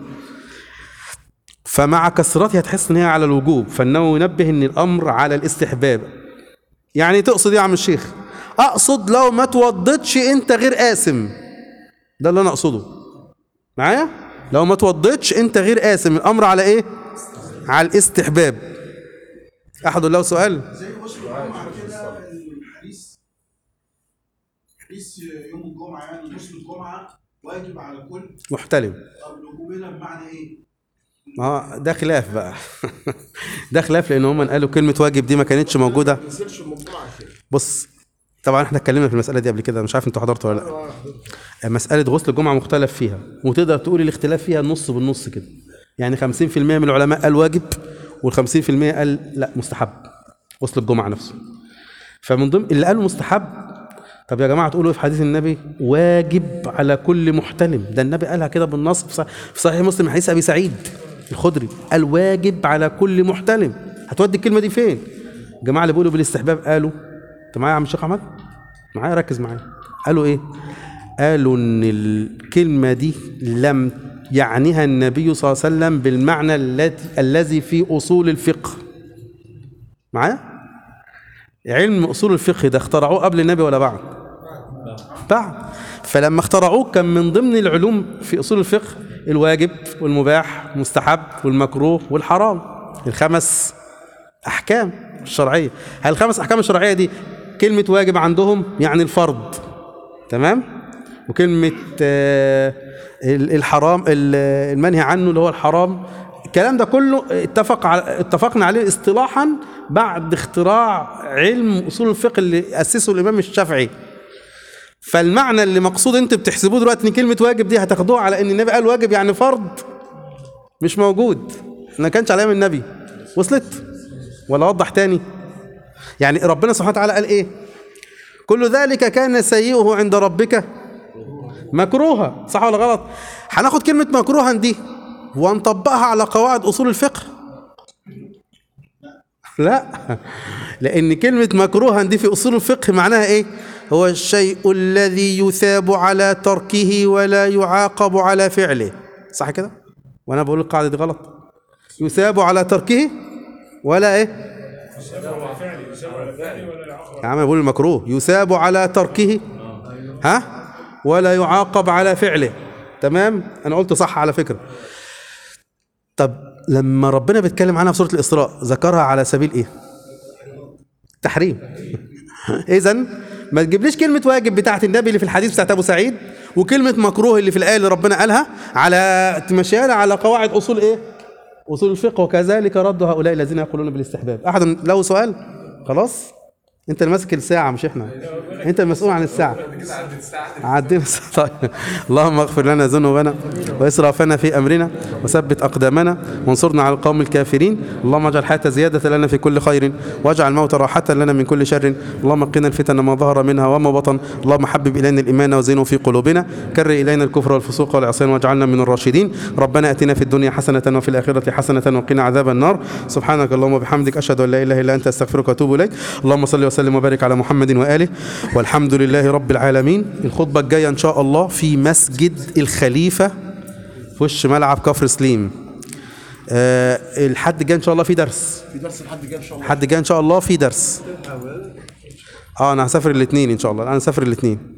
فمع كثرتها تحس ان هي على الوجوب فانه ينبه ان الامر على الاستحباب يعني تقصد ايه يا عم الشيخ اقصد لو ما توضتش انت غير قاسم ده اللي انا اقصده معايا لو ما توضتش انت غير قاسم الامر على ايه على الاستحباب احد له سؤال زي غسل الجمعه كده الحديث حديث يوم الجمعه يعني غسل الجمعه واجب على الكل محتلم طب الوجوب هنا بمعنى ايه؟ اه ده خلاف بقى ده خلاف لان هم قالوا كلمه واجب دي ما كانتش موجوده ما ينزلش من الجمعه يا شيخ بص طبعا احنا اتكلمنا في المساله دي قبل كده مش عارف انتوا حضرتوا ولا لا مساله غسل الجمعه مختلف فيها وتقدر تقول الاختلاف فيها نص بالنص كده يعني 50% من العلماء قال واجب وال50% قال لا مستحب غسل الجمعه نفسه فمن ضمن اللي قالوا مستحب طب يا جماعه تقولوا ايه في حديث النبي واجب على كل محتلم ده النبي قالها كده بالنص في صحيح- في صحيح مسلم حديث ابي سعيد الخدري قال واجب على كل محتلم هتودي الكلمه دي فين الجماعه اللي بيقولوا بالاستحباب قالوا انت معايا يا عم الشيخ احمد معايا ركز معايا قالوا ايه قالوا ان الكلمه دي لم يعنيها النبي صلى الله عليه وسلم بالمعنى الذي الذي في اصول الفقه معايا علم اصول الفقه ده اخترعوه قبل النبي ولا بعد بعد فلما اخترعوه كان من ضمن العلوم في اصول الفقه الواجب والمباح والمستحب والمكروه والحرام الخمس احكام الشرعيه هل الخمس احكام الشرعيه دي كلمه واجب عندهم يعني الفرض تمام وكلمه آه، ال- الحرام ال- المنهي عنه اللي هو الحرام الكلام ده كله اتفق على اتفقنا عليه اصطلاحا بعد اختراع علم اصول الفقه اللي اسسه الامام الشافعي فالمعنى اللي مقصود انت بتحسبوه دلوقتي ان كلمه واجب دي هتاخدوها على ان النبي قال واجب يعني فرض مش موجود ما كانش على ايام النبي وصلت ولا اوضح تاني يعني ربنا سبحانه وتعالى قال ايه كل ذلك كان سيئه عند ربك مكروها صح ولا غلط هناخد كلمة مكروها دي ونطبقها على قواعد أصول الفقه لا لأن كلمة مكروها دي في أصول الفقه معناها إيه هو الشيء الذي يثاب على تركه ولا يعاقب على فعله صح كده وأنا بقول القاعدة دي غلط يثاب على تركه ولا إيه يا عم أنا بقول المكروه يثاب على تركه ها ولا يعاقب على فعله تمام انا قلت صح على فكره طب لما ربنا بيتكلم عنها في سوره الاسراء ذكرها على سبيل ايه تحريم اذا ما تجيبليش كلمه واجب بتاعت النبي اللي في الحديث بتاعت ابو سعيد وكلمه مكروه اللي في الايه اللي ربنا قالها على تمشيها لها على قواعد اصول ايه اصول الفقه وكذلك رد هؤلاء الذين يقولون بالاستحباب احد له سؤال خلاص انت اللي ماسك الساعه مش احنا انت المسؤول عن الساعه عدينا الساعة. طيب اللهم اغفر لنا ذنوبنا واسرافنا في امرنا وثبت اقدامنا وانصرنا على القوم الكافرين اللهم اجعل الحياه زياده لنا في كل خير واجعل الموت راحه لنا من كل شر اللهم قنا الفتن ما ظهر منها وما بطن اللهم حبب الينا الايمان وزينه في قلوبنا كر الينا الكفر والفسوق والعصيان واجعلنا من الراشدين ربنا اتنا في الدنيا حسنه وفي الاخره حسنه وقنا عذاب النار سبحانك اللهم وبحمدك اشهد ان لا اله الا انت استغفرك واتوب اليك اللهم صل وسلم وبارك على محمد واله والحمد لله رب العالمين الخطبه الجايه ان شاء الله في مسجد الخليفه في وش ملعب كفر سليم آه الحد الجاي ان شاء الله في درس في درس لحد جاي ان شاء الله الحد الجاي ان شاء الله في درس اه انا هسافر الاثنين ان شاء الله انا هسافر الاثنين